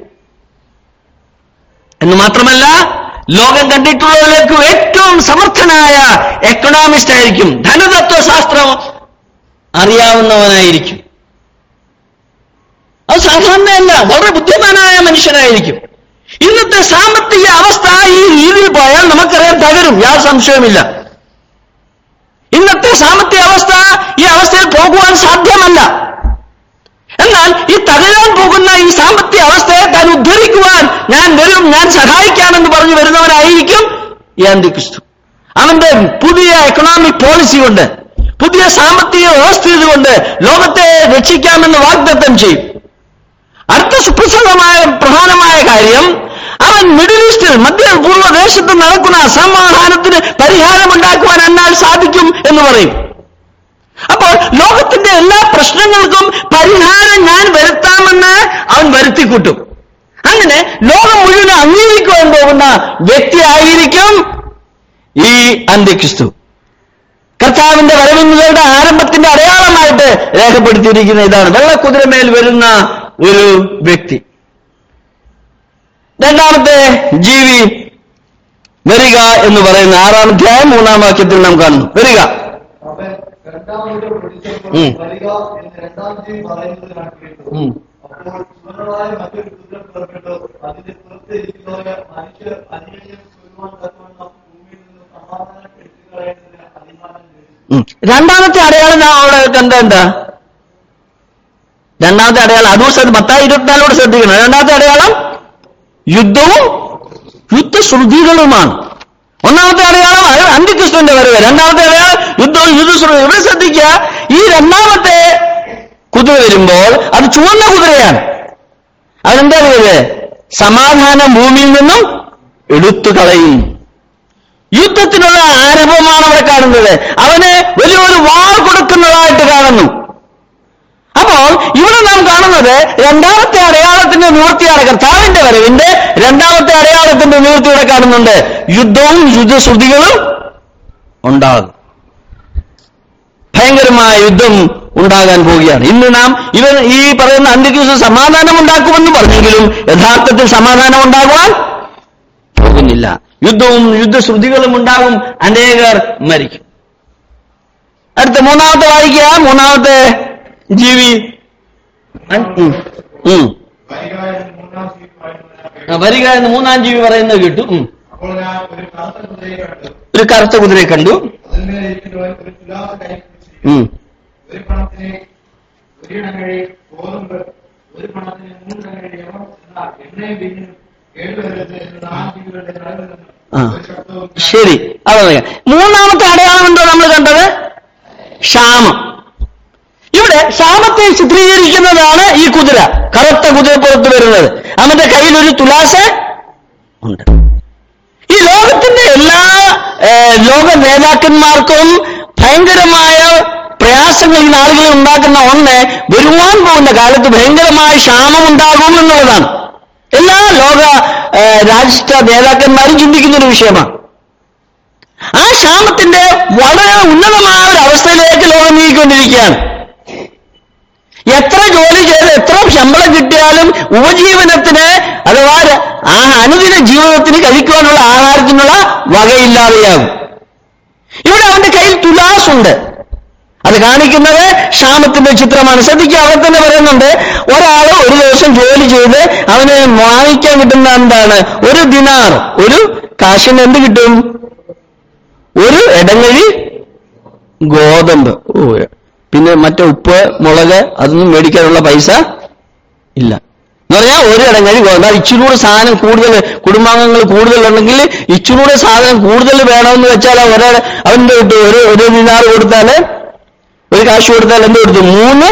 എന്ന് മാത്രമല്ല ലോകം കണ്ടിട്ടുള്ളതിലേക്ക് ഏറ്റവും സമർത്ഥനായ എക്കണോമിസ്റ്റ് ആയിരിക്കും ധനതത്വശാസ്ത്രം അറിയാവുന്നവനായിരിക്കും അത് സാധാരണയല്ല വളരെ ബുദ്ധിമാനായ മനുഷ്യനായിരിക്കും ഇന്നത്തെ സാമ്പത്തിക അവസ്ഥ ഈ രീതിയിൽ പോയാൽ നമുക്കറിയാം തകരും യാതൊരു സംശയവുമില്ല ഇന്നത്തെ സാമ്പത്തിക അവസ്ഥ ഈ അവസ്ഥയിൽ പോകുവാൻ സാധ്യമല്ല എന്നാൽ ഈ തകരാൻ പോകുന്ന ഈ സാമ്പത്തിക അവസ്ഥയെ താൻ ഉദ്ധരിക്കുവാൻ ഞാൻ വരും ഞാൻ സഹായിക്കാമെന്ന് പറഞ്ഞു വരുന്നവനായിരിക്കും ഈ അന്തിക്രിസ്തു അവന്റെ പുതിയ എക്കണോമിക് പോളിസി കൊണ്ട് പുതിയ സാമ്പത്തിക വ്യവസ്ഥ കൊണ്ട് ലോകത്തെ രക്ഷിക്കാമെന്ന് വാഗ്ദത്തം ചെയ്യും അടുത്ത സുപ്രസിദ്ധമായ പ്രധാനമായ കാര്യം അവൻ മിഡിൽ ഈസ്റ്റിൽ മധ്യ പൂർവ്വദേശത്ത് നടക്കുന്ന അസമാധാനത്തിന് പരിഹാരമുണ്ടാക്കുവാൻ എന്നാൽ സാധിക്കും എന്ന് പറയും അപ്പോൾ ലോകത്തിന്റെ എല്ലാ പ്രശ്നങ്ങൾക്കും പരിഹാരം ഞാൻ വരുത്താമെന്ന് അവൻ വരുത്തിക്കൂട്ടും അങ്ങനെ ലോകം മുഴുവൻ അംഗീകരിക്കുവാൻ പോകുന്ന വ്യക്തിയായിരിക്കും ഈ അന്ത്യക്രിസ്തു കർത്താവിന്റെ വരവിങ്ങളുടെ ആരംഭത്തിന്റെ അടയാളമായിട്ട് രേഖപ്പെടുത്തിയിരിക്കുന്ന ഇതാണ് വെള്ളക്കുതിരമേൽ വരുന്ന ഒരു വ്യക്തി രണ്ടാമത്തെ ജീവി വരിക എന്ന് പറയുന്ന ആറാം അധ്യായം മൂന്നാം വാക്യത്തിൽ നാം കാണുന്നു വരിക അവൻ രണ്ടാമത് പിടിച്ചപ്പോൾ ഉം. വരിക എന്ന് രണ്ടാം തീയതി പറയുന്നത് ഞാൻ കേട്ടു ഉം. അപ്പോൾ ചുവന്നതായ മറ്റൊരു കുതിര പുറപ്പെട്ടു അതിന്റെ പുറത്തിരിക്കുന്നവരെ മനുഷ്യർ അന്യോന്യം കൊല്ലുവാൻ തക്കവണ്ണം ഭൂമിയിൽ നിന്ന് സമാധാനം എടുത്തു കളയുന്നതിന് അധികാരം ലഭിച്ചു ഉം. രണ്ടാമത്തെ അടയാളം നാം അവിടെ കണ്ട എന്താ രണ്ടാമത്തെ അടയാളം അതും ശ്രദ്ധ പത്തായി ഇരുപത്തിനാലോട് ശ്രദ്ധിക്കണം രണ്ടാമത്തെ അടയാളം യുദ്ധവും യുദ്ധശ്രുതികളുമാണ് ഒന്നാമത്തെ അടയാളം അത് അന്തിക്രിസ്തുവിന്റെ വരവ് രണ്ടാമത്തെ അടയാളം യുദ്ധവും യുദ്ധശ്രുതി ഇവിടെ ശ്രദ്ധിക്കുക ഈ രണ്ടാമത്തെ കുതിര വരുമ്പോൾ അത് ചുവന്ന കുതിരയാണ് അതെന്താ പേര് സമാധാനം ഭൂമിയിൽ നിന്നും എടുത്തു കളയും യുദ്ധത്തിനുള്ള ആരംഭമാണ് അവിടെ കാണുന്നത് അവന് വലിയൊരു വാൾ കൊടുക്കുന്നതായിട്ട് കാണുന്നു അപ്പോൾ ഇവിടെ നാം കാണുന്നത് രണ്ടാമത്തെ അടയാളത്തിന്റെ നിവൃത്തിയാണ് കർത്താവിന്റെ വരവിന്റെ രണ്ടാമത്തെ അടയാളത്തിന്റെ നിവൃത്തി ഇവിടെ കാണുന്നുണ്ട് യുദ്ധവും യുദ്ധശ്രുതികളും ഉണ്ടാകും ഭയങ്കരമായ യുദ്ധം ഉണ്ടാകാൻ പോവുകയാണ് ഇന്ന് നാം ഇവൻ ഈ പറയുന്ന അന്ത്യക്രിസ്തു സമാധാനം ഉണ്ടാക്കുമെന്ന് പറഞ്ഞെങ്കിലും യഥാർത്ഥത്തിൽ സമാധാനം ഉണ്ടാകുവാൻ പോകുന്നില്ല യുദ്ധവും യുദ്ധശ്രുതികളും ഉണ്ടാകും അനേകർ മരിക്കും അടുത്ത മൂന്നാമത്തെ വായിക്കുക മൂന്നാമത്തെ ജീവി ഉം. ഉം. വരിക എന്ന് മൂന്നാം തീയതി പറയുന്നത് ഞാൻ കേട്ടു ആ, വരിക എന്ന് മൂന്നാം ജീവി പറയുന്നത് കേട്ടു ഉം. അപ്പോൾ ഞാൻ ഒരു കറുത്ത കുതിരയെ കണ്ടു ഒരു കറുത്ത കുതിരയെ കണ്ടു അതിന്മേൽ ഇരിക്കുന്നവൻ ഒരു തുലാസ് കൈ പിടിച്ചിരിക്കുന്നു ഉം. ഒരു പണത്തിന് ഒരിടങ്ങഴി ഗോതമ്പ് ഒരു പണത്തിന് മൂന്നിടങ്ങഴി യമം എന്ന എണ്ണയും വീഞ്ഞും കേടുവരരുത് എന്ന് നാല് ജീവികളുടെ നടുവിൽ നിന്ന് ആ. ഒരു ശബ്ദവും ഞാൻ ശരി അതെ മൂന്നാമത്തെ അടയാളം എന്തോ നമ്മൾ കണ്ടത് ക്ഷാമം ഇവിടെ ക്ഷാമത്തെ ചിത്രീകരിക്കുന്നതാണ് ഈ കുതിര കറുത്ത കുതിര പുറത്ത് വരുന്നത് അവന്റെ കയ്യിൽ ഒരു തുലാസ് ഉണ്ട് ഈ ലോകത്തിന്റെ എല്ലാ ഏഹ്, ലോക നേതാക്കന്മാർക്കും ഭയങ്കരമായ പ്രയാസങ്ങൾ ഈ നാളുകളിൽ ഉണ്ടാക്കുന്ന ഒന്ന് വരുവാൻ പോകുന്ന കാലത്ത് ഭയങ്കരമായ ക്ഷാമം ഉണ്ടാകും എന്നുള്ളതാണ് എല്ലാ ലോക ഏഹ്, രാഷ്ട്ര നേതാക്കന്മാരും ചിന്തിക്കുന്ന ഒരു വിഷയമാണ് ആ ക്ഷാമത്തിന്റെ വളരെ ഉന്നതമായ ഒരു അവസ്ഥയിലേക്ക് ലോകം നീങ്ങിക്കൊണ്ടിരിക്കുകയാണ് എത്ര ജോലി ചെയ്ത് എത്ര ശമ്പളം കിട്ടിയാലും ഉപജീവനത്തിന് അഥവാ ര- ആ അനുദിന ജീവിതത്തിന് കഴിക്കുവാനുള്ള ആഹാരത്തിനുള്ള വകയില്ലാതെയാകും ഇവിടെ അവന്റെ കയ്യിൽ തുലാസുണ്ട് അത് കാണിക്കുന്നത് ക്ഷാമത്തിന്റെ ചിത്രമാണ് ശ്രദ്ധിക്കുക അവിടെ തന്നെ പറയുന്നുണ്ട് ഒരാൾ ഒരു ദിവസം ജോലി ചെയ്ത് അവന് വാങ്ങിക്കാൻ കിട്ടുന്ന എന്താണ് ഒരു ദിനാർ ഒരു കാശിന് എന്ത് കിട്ടും ഒരു ഇടങ്ങഴി ഗോതമ്പ് ഓ പിന്നെ മറ്റേ ഉപ്പ് മുളക് അതൊന്നും മേടിക്കാനുള്ള പൈസ ഇല്ല എന്ന് പറഞ്ഞാൽ ഒരു ഇടങ്ങഴി ഗോതമ്പ് അത് ഇച്ചിരി കൂടെ സാധനം കൂടുതൽ കുടുംബാംഗങ്ങൾ കൂടുതലുണ്ടെങ്കിൽ ഇച്ചിരി കൂടെ സാധനം കൂടുതൽ വേണമെന്ന് വെച്ചാൽ ഒരേ അവന്റെ കിട്ടും ഒരു ഒരു ദിനാർ കൊടുത്താല് ഒരു കാശ് കൊടുത്താൽ എന്ത് കൊടുത്തു മൂന്ന്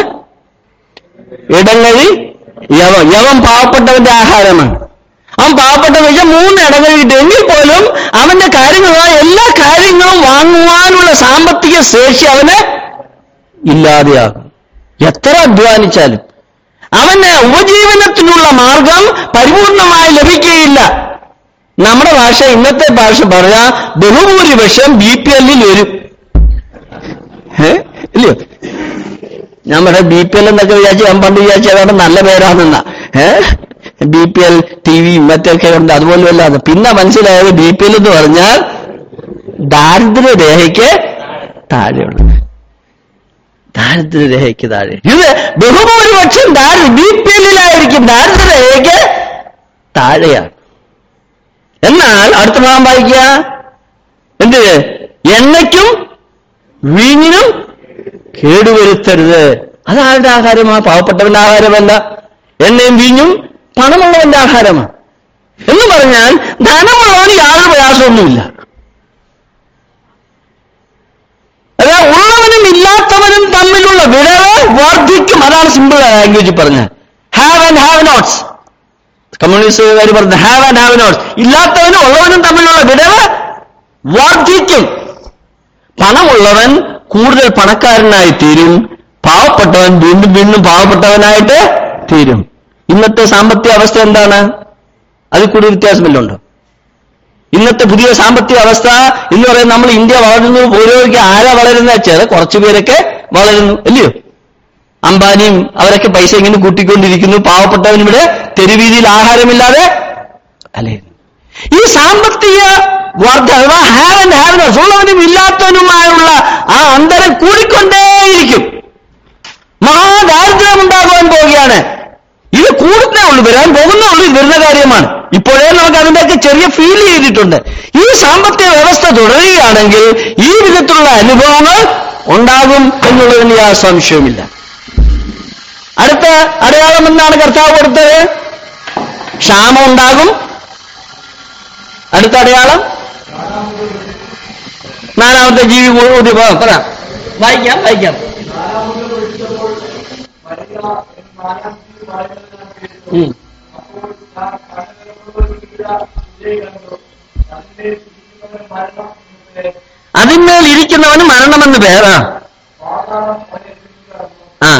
ഇടങ്ങഴി യവം യവം പാവപ്പെട്ടവന്റെ ആഹാരമാണ് അവൻ പാവപ്പെട്ടവൻ വെച്ചാൽ മൂന്ന് ഇടങ്ങഴി കിട്ടും എങ്കിൽ പോലും അവന്റെ കാര്യങ്ങളായ എല്ലാ കാര്യങ്ങളും വാങ്ങുവാനുള്ള സാമ്പത്തിക ശേഷി അവന് ഇല്ലാതെയാകും എത്ര അധ്വാനിച്ചാലും അവന് ഉപജീവനത്തിനുള്ള മാർഗം പരിപൂർണമായി ലഭിക്കുകയില്ല നമ്മുടെ ഭാഷ ഇന്നത്തെ ഭാഷ പറഞ്ഞാൽ ബഹുഭൂരിപക്ഷം ബി പി എല്ലിൽ വരും ഏ? ഇല്ലയോ ഞാൻ പറയാം ബി പി എൽ എന്നൊക്കെ വിചാരിച്ചു ഞാൻ പണ്ട് വിചാരിച്ചു അതാണ് നല്ല പേരാണെന്ന A B P L T V മറ്റൊക്കെ ഉണ്ട് അതുപോലെ അല്ലാതെ പിന്നെ മനസ്സിലായത് ബി പി എൽ എന്ന് പറഞ്ഞാൽ ദാരിദ്ര്യരേഖയ്ക്ക് താഴെയുള്ളത് ദാരിദ്ര്യരേഖയ്ക്ക് താഴെ ഇത് ബഹുഭൂരിപക്ഷം ദാരി ബി പി എല്ലിലായിരിക്കും ദാരിദ്ര്യരേഖയ്ക്ക് താഴെയാണ് എന്നാൽ അടുത്ത ഭാഗം വായിക്കുക എന്ത് എണ്ണയ്ക്കും വീഞ്ഞിനും കേടുവരുത്തരുത് അതാരുടെ ആഹാരമാണ് പാവപ്പെട്ടവന്റെ ആഹാരമല്ല എണ്ണയും വീഞ്ഞും പണമുള്ളവന്റെ ആഹാരമാണ് എന്ന് പറഞ്ഞാൽ ധനമുള്ളവന് യാതൊരു പ്രയാസമൊന്നുമില്ല അതാ ഉള്ളവനും ഇല്ലാത്തവനും തമ്മിലുള്ള വിടവ് വർദ്ധിക്കും അതാണ് സിമ്പിൾ ലാംഗ്വേജ് പറഞ്ഞത് ഹാവ് ആൻഡ് ഹാവ് നോട്ട്സ് കമ്മ്യൂണിസ്റ്റുകാർ പറഞ്ഞത് ഹാവ് ആൻഡ് ഹാവ് നോട്ട്സ് ഇല്ലാത്തവനും ഉള്ളവനും തമ്മിലുള്ള വിടവ് വർദ്ധിക്കും പണമുള്ളവൻ കൂടുതൽ പണക്കാരനായി തീരും പാവപ്പെട്ടവൻ വീണ്ടും വീണ്ടും പാവപ്പെട്ടവനായിട്ട് തീരും ഇന്നത്തെ സാമ്പത്തിക അവസ്ഥ എന്താണ് അതിൽ കൂടി വ്യത്യാസമില്ലുണ്ടോ ഇന്നത്തെ പുതിയ സാമ്പത്തിക അവസ്ഥ എന്ന് പറയുന്നത് നമ്മൾ ഇന്ത്യ വളരുന്നു ഓരോയ്ക്ക് ആരാ വളരുന്ന വെച്ചാൽ കുറച്ചു പേരൊക്കെ വളരുന്നു അല്ലയോ അംബാനിയും അവരൊക്കെ പൈസ ഇങ്ങനെ കൂട്ടിക്കൊണ്ടിരിക്കുന്നു പാവപ്പെട്ടവൻ ഇവിടെ തെരുവീതിയിൽ ആഹാരമില്ലാതെ അലയുന്നു ഈ സാമ്പത്തിക വർദ്ധ അഥവാ ഹാവ് ആൻഡ് ഹാവിനസ് ഉള്ളവനും ഇല്ലാത്തവനുമായുള്ള ആ അന്തരം കൂടിക്കൊണ്ടേയിരിക്കും മഹാദാരിദ്ര്യം ഉണ്ടാകുവാൻ പോവുകയാണ് ഇത് കൂടുന്നേ ഉള്ളൂ വരാൻ പോകുന്നേ ഉള്ളൂ ഇത് വരുന്ന കാര്യമാണ് ഇപ്പോഴേ നമുക്ക് അതിന്റെയൊക്കെ ചെറിയ ഫീൽ ചെയ്തിട്ടുണ്ട് ഈ സാമ്പത്തിക വ്യവസ്ഥ തുടരുകയാണെങ്കിൽ ഈ വിധത്തിലുള്ള അനുഭവങ്ങൾ ഉണ്ടാകും എന്നുള്ളതിന് യാതൊരു സംശയവുമില്ല അടുത്ത അടയാളം എന്താണ് കർത്താവ് കൊടുത്തത് ക്ഷാമം ഉണ്ടാകും അടുത്ത അടയാളം നാലാമത്തെ ജീവി കൂടി പോ- പറ വായിക്കാം വായിക്കാം ഉം. അതിന്മേൽ ഇരിക്കുന്നവന് മരണമെന്ന് പേരാ ആ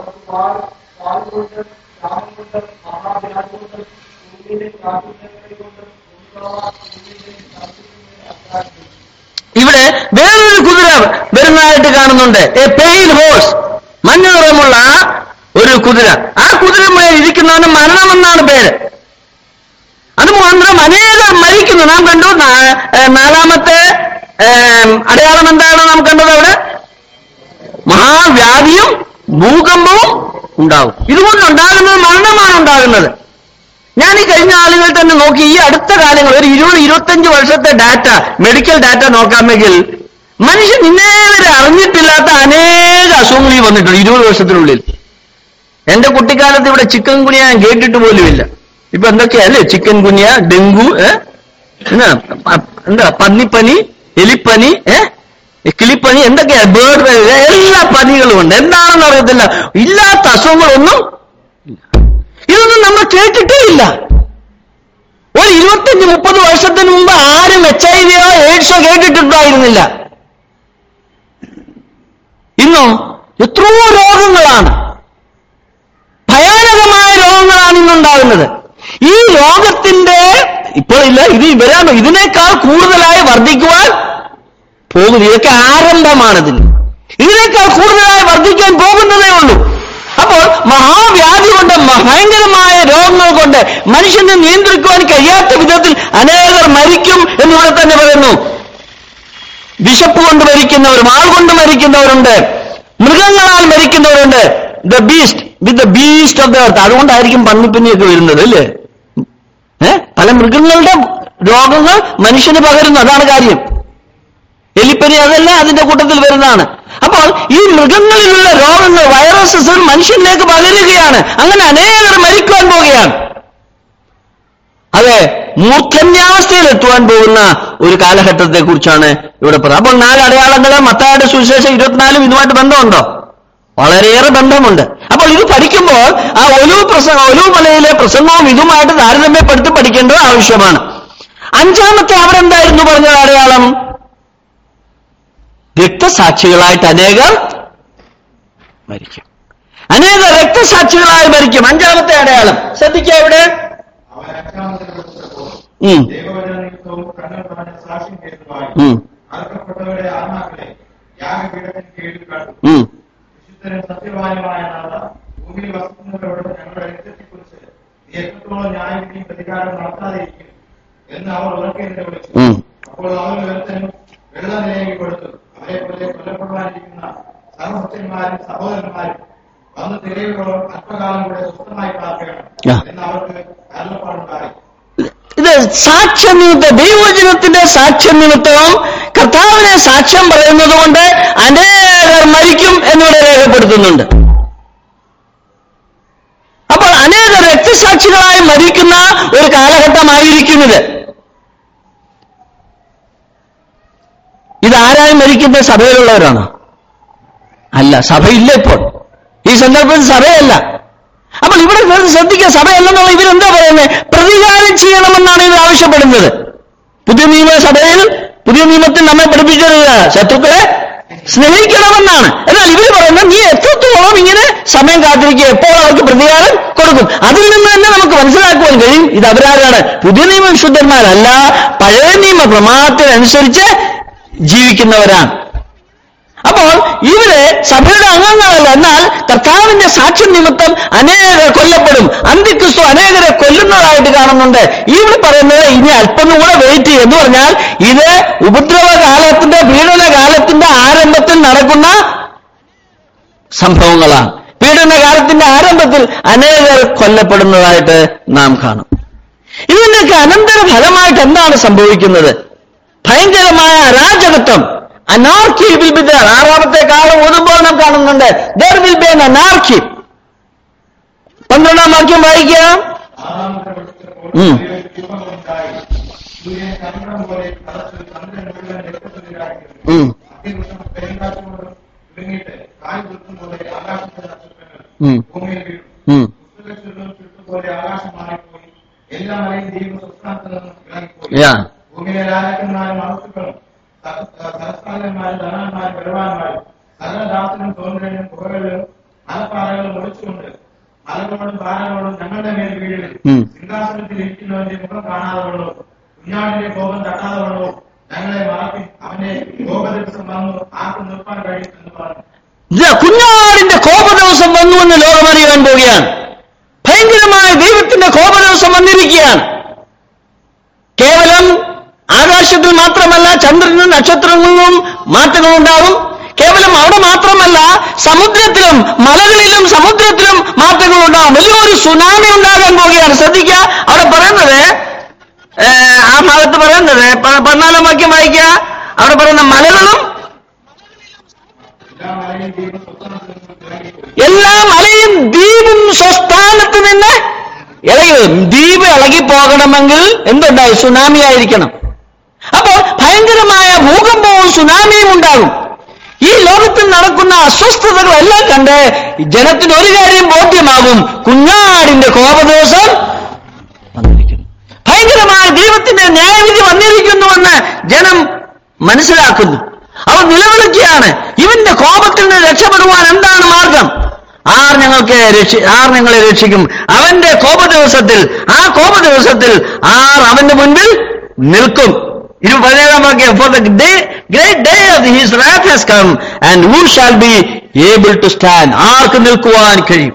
ഇവിടെ വേറൊരു കുതിര വരുന്നതായിട്ട് കാണുന്നുണ്ട് എ പെയിൽ ഹോഴ്സ് മഞ്ഞ നിറമുള്ള ഒരു കുതിര ആ കുതിരമേൽ ഇരിക്കുന്നവന് മരണമെന്നാണ് പേര് അത് മുഖാന്തരം അനേകം മരിക്കുന്നു നാം കണ്ടു നാ- ഏ, നാലാമത്തെ ഏ, അടയാളം എന്താണ് നാം കണ്ടത് അവിടെ മഹാവ്യാധിയും ഭൂകമ്പവും ഉണ്ടാവും ഇതുകൊണ്ടുണ്ടാകുന്നത് മരണമാണ് ഉണ്ടാകുന്നത് ഞാൻ ഈ കഴിഞ്ഞ ആളുകൾ തന്നെ നോക്കി ഈ അടുത്ത കാലങ്ങൾ ഒരു ഇരുപത് ഇരുപത്തഞ്ച് വർഷത്തെ ഡാറ്റ മെഡിക്കൽ ഡാറ്റ നോക്കാമെങ്കിൽ മനുഷ്യൻ ഇന്നേ വരെ അറിഞ്ഞിട്ടില്ലാത്ത അനേക അസുഖങ്ങൾ ഈ വന്നിട്ടുണ്ട് ഇരുപത് വർഷത്തിനുള്ളിൽ എന്റെ കുട്ടിക്കാലത്ത് ഇവിടെ ചിക്കൻ കുനിയ ഞാൻ കേട്ടിട്ട് പോലുമില്ല ഇപ്പൊ എന്തൊക്കെയല്ലേ ചിക്കൻ കുനിയ ഡെങ്കു ഏ? എന്നാ പ- എന്താ പന്നിപ്പനി എലിപ്പനി ഏ കിളിപ്പനി എന്തൊക്കെയാ ബേർഡ് എല്ലാ പനികളും ഉണ്ട് എന്താണെന്ന് അറിയത്തില്ല ഇല്ലാത്ത അസുഖങ്ങളൊന്നും ഇതൊന്നും നമ്മൾ കേട്ടിട്ടേ ഇല്ല ഒരു ഇരുപത്തഞ്ച് മുപ്പത് വർഷത്തിന് മുമ്പ് ആരും എച്ച് ഐ വിയോ എയ്ഡ്സോ കേട്ടിട്ടുണ്ടായിരുന്നില്ല ഇന്നോ എത്രയോ രോഗങ്ങളാണ് ഭയാനകമായ രോഗങ്ങളാണ് ഇന്നുണ്ടാകുന്നത് ഈ രോഗത്തിന്റെ ഇപ്പോൾ ഇല്ല ഇത് വരാമോ ഇതിനേക്കാൾ കൂടുതലായി വർദ്ധിക്കുവാൻ പോകുന്നു ഇതൊക്കെ ആരംഭമാണിതിന് ഇതിനേക്കാൾ കൂടുതലായി വർദ്ധിക്കാൻ പോകുന്നതേ ഉള്ളൂ അപ്പോൾ മഹാവ്യാധി കൊണ്ട് മ- ഭയങ്കരമായ രോഗങ്ങൾ കൊണ്ട് മനുഷ്യനെ നിയന്ത്രിക്കുവാൻ കഴിയാത്ത വിധത്തിൽ അനേകർ മരിക്കും എന്നിവിടെ തന്നെ പറയുന്നു വിശപ്പ് കൊണ്ട് മരിക്കുന്നവർ ആൾ കൊണ്ട് മരിക്കുന്നവരുണ്ട് മൃഗങ്ങളാൽ മരിക്കുന്നവരുണ്ട് the beast with the beast of the earth അതുകൊണ്ടായിരിക്കും പന്നിപ്പനിയൊക്കെ വരുന്നത് അല്ലേ ഏ പല മൃഗങ്ങളുടെ രോഗങ്ങൾ മനുഷ്യന് പകരുന്നു അതാണ് കാര്യം എലിപ്പനി അതല്ല അതിന്റെ കൂട്ടത്തിൽ വരുന്നതാണ് അപ്പോൾ ഈ മൃഗങ്ങളിലുള്ള രോഗങ്ങൾ വൈറസസ് മനുഷ്യനിലേക്ക് പകരുകയാണ് അങ്ങനെ അനേകർ മരിക്കുവാൻ പോവുകയാണ് അതെ മൂർഖന്യാവസ്ഥയിൽ എത്തുവാൻ പോകുന്ന ഒരു കാലഘട്ടത്തെ കുറിച്ചാണ് ഇവിടെ പറയുന്നത് അപ്പോൾ നാല് അടയാളങ്ങള് മത്തായുടെ സുവിശേഷം ഇരുപത്തിനാലും ഇതുമായിട്ട് ബന്ധമുണ്ടോ വളരെയേറെ ബന്ധമുണ്ട് അപ്പോൾ ഇത് പഠിക്കുമ്പോൾ ആ ഒലിവ് പ്രസംഗം ഒലിവ് മലയിലെ പ്രസംഗവും ഇതുമായിട്ട് താരതമ്യപ്പെടുത്തി പഠിക്കേണ്ടത് ആവശ്യമാണ് അഞ്ചാമത്തെ അവിടെ എന്തായിരുന്നു പറഞ്ഞ അടയാളം രക്തസാക്ഷികളായിട്ട് അനേകർ മരിക്കും അനേക രക്തസാക്ഷികളായി മരിക്കും അഞ്ചാമത്തെ അടയാളം ശ്രദ്ധിക്കുക ഇവിടെ അവൻ അഞ്ചാമത്തെ ദിവസത്തപ്പോൾ ഉം, ദൈവവചന നിമിത്തവും കണ്ണൽ പറഞ്ഞ സാക്ഷ്യം കേട്ടതുമായി ഉം, അർക്കപ്പെട്ടവരുടെ ആത്മാക്കളെ യാഗപീഠത്തിന് കീഴിൽ കണ്ടു ഉം. വിശുദ്ധനും സത്യവാനുമായ നാഥ ഭൂമിയിൽ വസിക്കുന്നവരോട് ഞങ്ങളുടെ രക്തത്തെക്കുറിച്ച് നീ എത്രത്തോളം ന്യായവിധിയും പ്രതികാരം നടത്താതിരിക്കും എന്ന് അവർ ഉറക്കെ നിലവിളിച്ചു ഉം. അപ്പോൾ അവൻ ഒരുത്തനും വെള്ളം നിലയിൽ കൊടുത്തു അവരെ പോലെ കൊല്ലപ്പെടുവാനിരിക്കുന്ന സർവഭക്തന്മാരും സഹോദരന്മാരും വന്ന് തിരയുകളോളം അല്പകാലം കൂടെ സ്വസ്ഥമായി പാർക്കണം ആ. എന്ന് അവർക്ക് അരുളപ്പാടുണ്ടായി ഇത് സാക്ഷ്യം നിമിത്തം ദൈവവചനത്തിന്റെ സാക്ഷ്യം നിമിത്തവും കർത്താവിനെ സാക്ഷ്യം പറയുന്നത് കൊണ്ട് അനേകർ മരിക്കും എന്നിവിടെ രേഖപ്പെടുത്തുന്നുണ്ട് മരിക്കുന്ന ഒരു കാലഘട്ടമായിരിക്കുന്നത് ഇതാരായി മരിക്കുന്നത് സഭയിലുള്ളവരാണോ അല്ല സഭയില്ല ഇപ്പോൾ ഈ സന്ദർഭത്തിൽ സഭയല്ല അപ്പോൾ ഇവിടെ വെറുതെ ശ്രദ്ധിക്കുക സഭയല്ലെന്നുള്ള ഇവരെന്താ പറയുന്നത് പ്രതികാരം ചെയ്യണമെന്നാണ് ഇവർ ആവശ്യപ്പെടുന്നത് പുതിയ നിയമ സഭയിൽ പുതിയ നിയമത്തിൽ നമ്മെ പഠിപ്പിച്ചത് ശത്രുക്കളെ സ്നേഹിക്കണമെന്നാണ് എന്നാൽ ഇവർ പറയുന്നത് നീ എത്രത്തോളം ഇങ്ങനെ സമയം കാത്തിരിക്കുക എപ്പോൾ അവർക്ക് പ്രതികാരം കൊടുക്കും അതിൽ നിന്ന് തന്നെ നമുക്ക് മനസ്സിലാക്കുവാൻ കഴിയും ഇത് അവരാരാണ് പുതിയ നിയമ വിശുദ്ധന്മാരല്ല പഴയ നിയമ പ്രമാണത്തിനനുസരിച്ച് ജീവിക്കുന്നവരാണ് അപ്പോൾ ഇവര് സഭയുടെ അംഗങ്ങളല്ല എന്നാൽ കർത്താവിന്റെ സാക്ഷ്യം നിമിത്തം അനേകർ കൊല്ലപ്പെടും അന്തിക്രിസ്തു അനേകരെ കൊല്ലുന്നതായിട്ട് കാണുന്നുണ്ട് ഇവിടെ പറയുന്നത് ഇനി അല്പം കൂടെ വെയിറ്റ് ചെയ്യും എന്ന് പറഞ്ഞാൽ ഇത് ഉപദ്രവ കാലത്തിന്റെ പീഡന കാലത്തിന്റെ ആരംഭത്തിൽ നടക്കുന്ന സംഭവങ്ങളാണ് പീഡന കാലത്തിന്റെ ആരംഭത്തിൽ അനേകർ കൊല്ലപ്പെടുന്നതായിട്ട് നാം കാണും ഇതിന്റെയൊക്കെ അനന്തര ഫലമായിട്ട് എന്താണ് സംഭവിക്കുന്നത് ഭയങ്കരമായ അരാജകത്വം അനാർക്കി വിൽ ബി ദർ ആറാമത്തെ കാലം ഓതുമ്പോൾ നാം കാണുന്നുണ്ട് there will be an anarchy പന്ത്രണ്ടാം വാക്യം വായിക്കാം ആറാമത്തെ വെളിച്ചപ്പോൾ ഉം. ഒരു ദീപമുണ്ടായി. സൂര്യൻ ചന്ദ്രൻ പോലെ കറുത്ത് ചന്ദ്രൻ മുഴുവൻ രക്തത്തിലായിരുന്നു ഉം, അതിവൃത്തം പെരുങ്കാറ്റുകൊണ്ട് വിഴുങ്ങിയിട്ട് കായ് വൃത്തം പോലെ ആകാശത്തെ നക്ഷത്രങ്ങൾ ഉം, ഭൂമിയിൽ വീഴും ഉം. പുസ്തകത്തിലും ചുട്ടുപോലെ ആകാശം മാറിപ്പോയി എല്ലാ മലയും ദൈവം സംസ്ഥാനത്ത് നിന്നും ഇറങ്ങിപ്പോയി Yeah. ഭൂമിയിലെ രാജാക്കന്മാരും മഹത്തുക്കളും സംസ്ഥാനന്മാരും ധനന്മാരും ബലവാന്മാരും സകലദാസനും തോന്നലും പുറകളിലും മലപ്പാറകളും ഒളിച്ചുകൊണ്ട് മലകളോടും പാറകളോടും ഞങ്ങളുടെ മേൽ വീഴും ഉം. സിംഹാസനത്തിൽ ഇരിക്കുന്നവന്റെ മുഖം കാണാതെ കൊള്ളൂ കുഞ്ഞാടിന്റെ കോപം തട്ടാതെ കൊള്ളൂ ഞങ്ങളെ മറക്കി അവന്റെ കോപദിവസം വന്നു ആർക്കും നിർത്താൻ കഴിയും എന്ന് പറഞ്ഞു ഇതാ കുഞ്ഞാടിന്റെ കോപ ദിവസം വന്നു എന്ന് ലോകമറിയാൻ പോവുകയാണ് ഭയങ്കരമായ ദൈവത്തിന്റെ കോപ ദിവസം വന്നിരിക്കുകയാണ് കേവലം ആകാശത്തിൽ മാത്രമല്ല ചന്ദ്രനും നക്ഷത്രങ്ങളിലും മാറ്റങ്ങളുണ്ടാകും കേവലം അവിടെ മാത്രമല്ല സമുദ്രത്തിലും മലകളിലും സമുദ്രത്തിലും മാറ്റങ്ങളുണ്ടാകും വലിയൊരു സുനാമി ഉണ്ടാകാൻ പോവുകയാണ് ശ്രദ്ധിക്കുക അവിടെ പറയുന്നത് ഏ, ആ ഭാഗത്ത് പറയുന്നത് പ- പതിനാലാം വാക്യം വായിക്കുക അവിടെ പറയുന്ന മലകളും എല്ലാ മലയും ദൈവം സ്വസ്ഥാനത്ത് നിന്നും ഇറങ്ങിപ്പോയി എല്ലാ മലയും ദ്വീപും സ്വസ്ഥാനത്ത് നിന്ന് ഇളകി വരും. ദ്വീപ് ഇളകി പോകണമെങ്കിൽ എന്തുണ്ടാവും സുനാമി ആയിരിക്കണം അപ്പോൾ ഭയങ്കരമായ ഭൂകമ്പവും സുനാമിയും ഉണ്ടാകും ഈ ലോകത്തിൽ നടക്കുന്ന അസ്വസ്ഥതകളെല്ലാം കണ്ട് ജനത്തിന് ഒരു കാര്യം ബോധ്യമാകും കുഞ്ഞാടിന്റെ കോപദിവസം വന്നിരിക്കുന്നു ഭയങ്കരമായ ദൈവത്തിന്റെ ന്യായവിധി വന്നിരിക്കുന്നുവെന്ന് ജനം മനസ്സിലാക്കുന്നു അവർ നിലവിളിക്കുകയാണ് ഇവന്റെ കോപത്തിൽ നിന്ന് രക്ഷപ്പെടുവാൻ എന്താണ് മാർഗം ആർ ഞങ്ങൾക്ക് രക്ഷി ആർ ഞങ്ങളെ രക്ഷിക്കും അവന്റെ കോപ ദിവസത്തിൽ ആ കോപ ദിവസത്തിൽ ആർ അവന്റെ മുൻപിൽ നിൽക്കും ഇരു പതിനേഴാം വാക്യം for the day great day of his wrath has come and who shall be able to stand ആർക്ക് നിൽക്കുവാൻ കഴിയും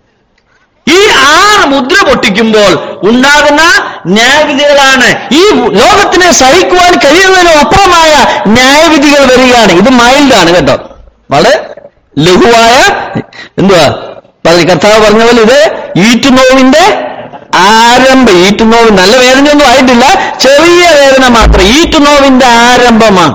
ഈ ആറ് മുദ്ര പൊട്ടിക്കുമ്പോൾ ഉണ്ടാകുന്ന ന്യായവിധികളാണ് ഈ ലോകത്തിനെ സഹിക്കുവാൻ കഴിയുന്നതിനും അപ്പുറമായ ന്യായവിധികൾ വരികയാണ് ഇത് മൈൽഡാണ് കേട്ടോ വളരെ ലഘുവായ എന്തുവാ പറഞ്ഞ കർത്താവ് പറഞ്ഞ പോലെ ഇത് ഈറ്റുനോവിന്റെ ആരംഭം ഈറ്റുനോവ് നല്ല വേദനയൊന്നും ആയിട്ടില്ല ചെറിയ വേദന മാത്രം ഈറ്റുനോവിന്റെ ആരംഭമാണ്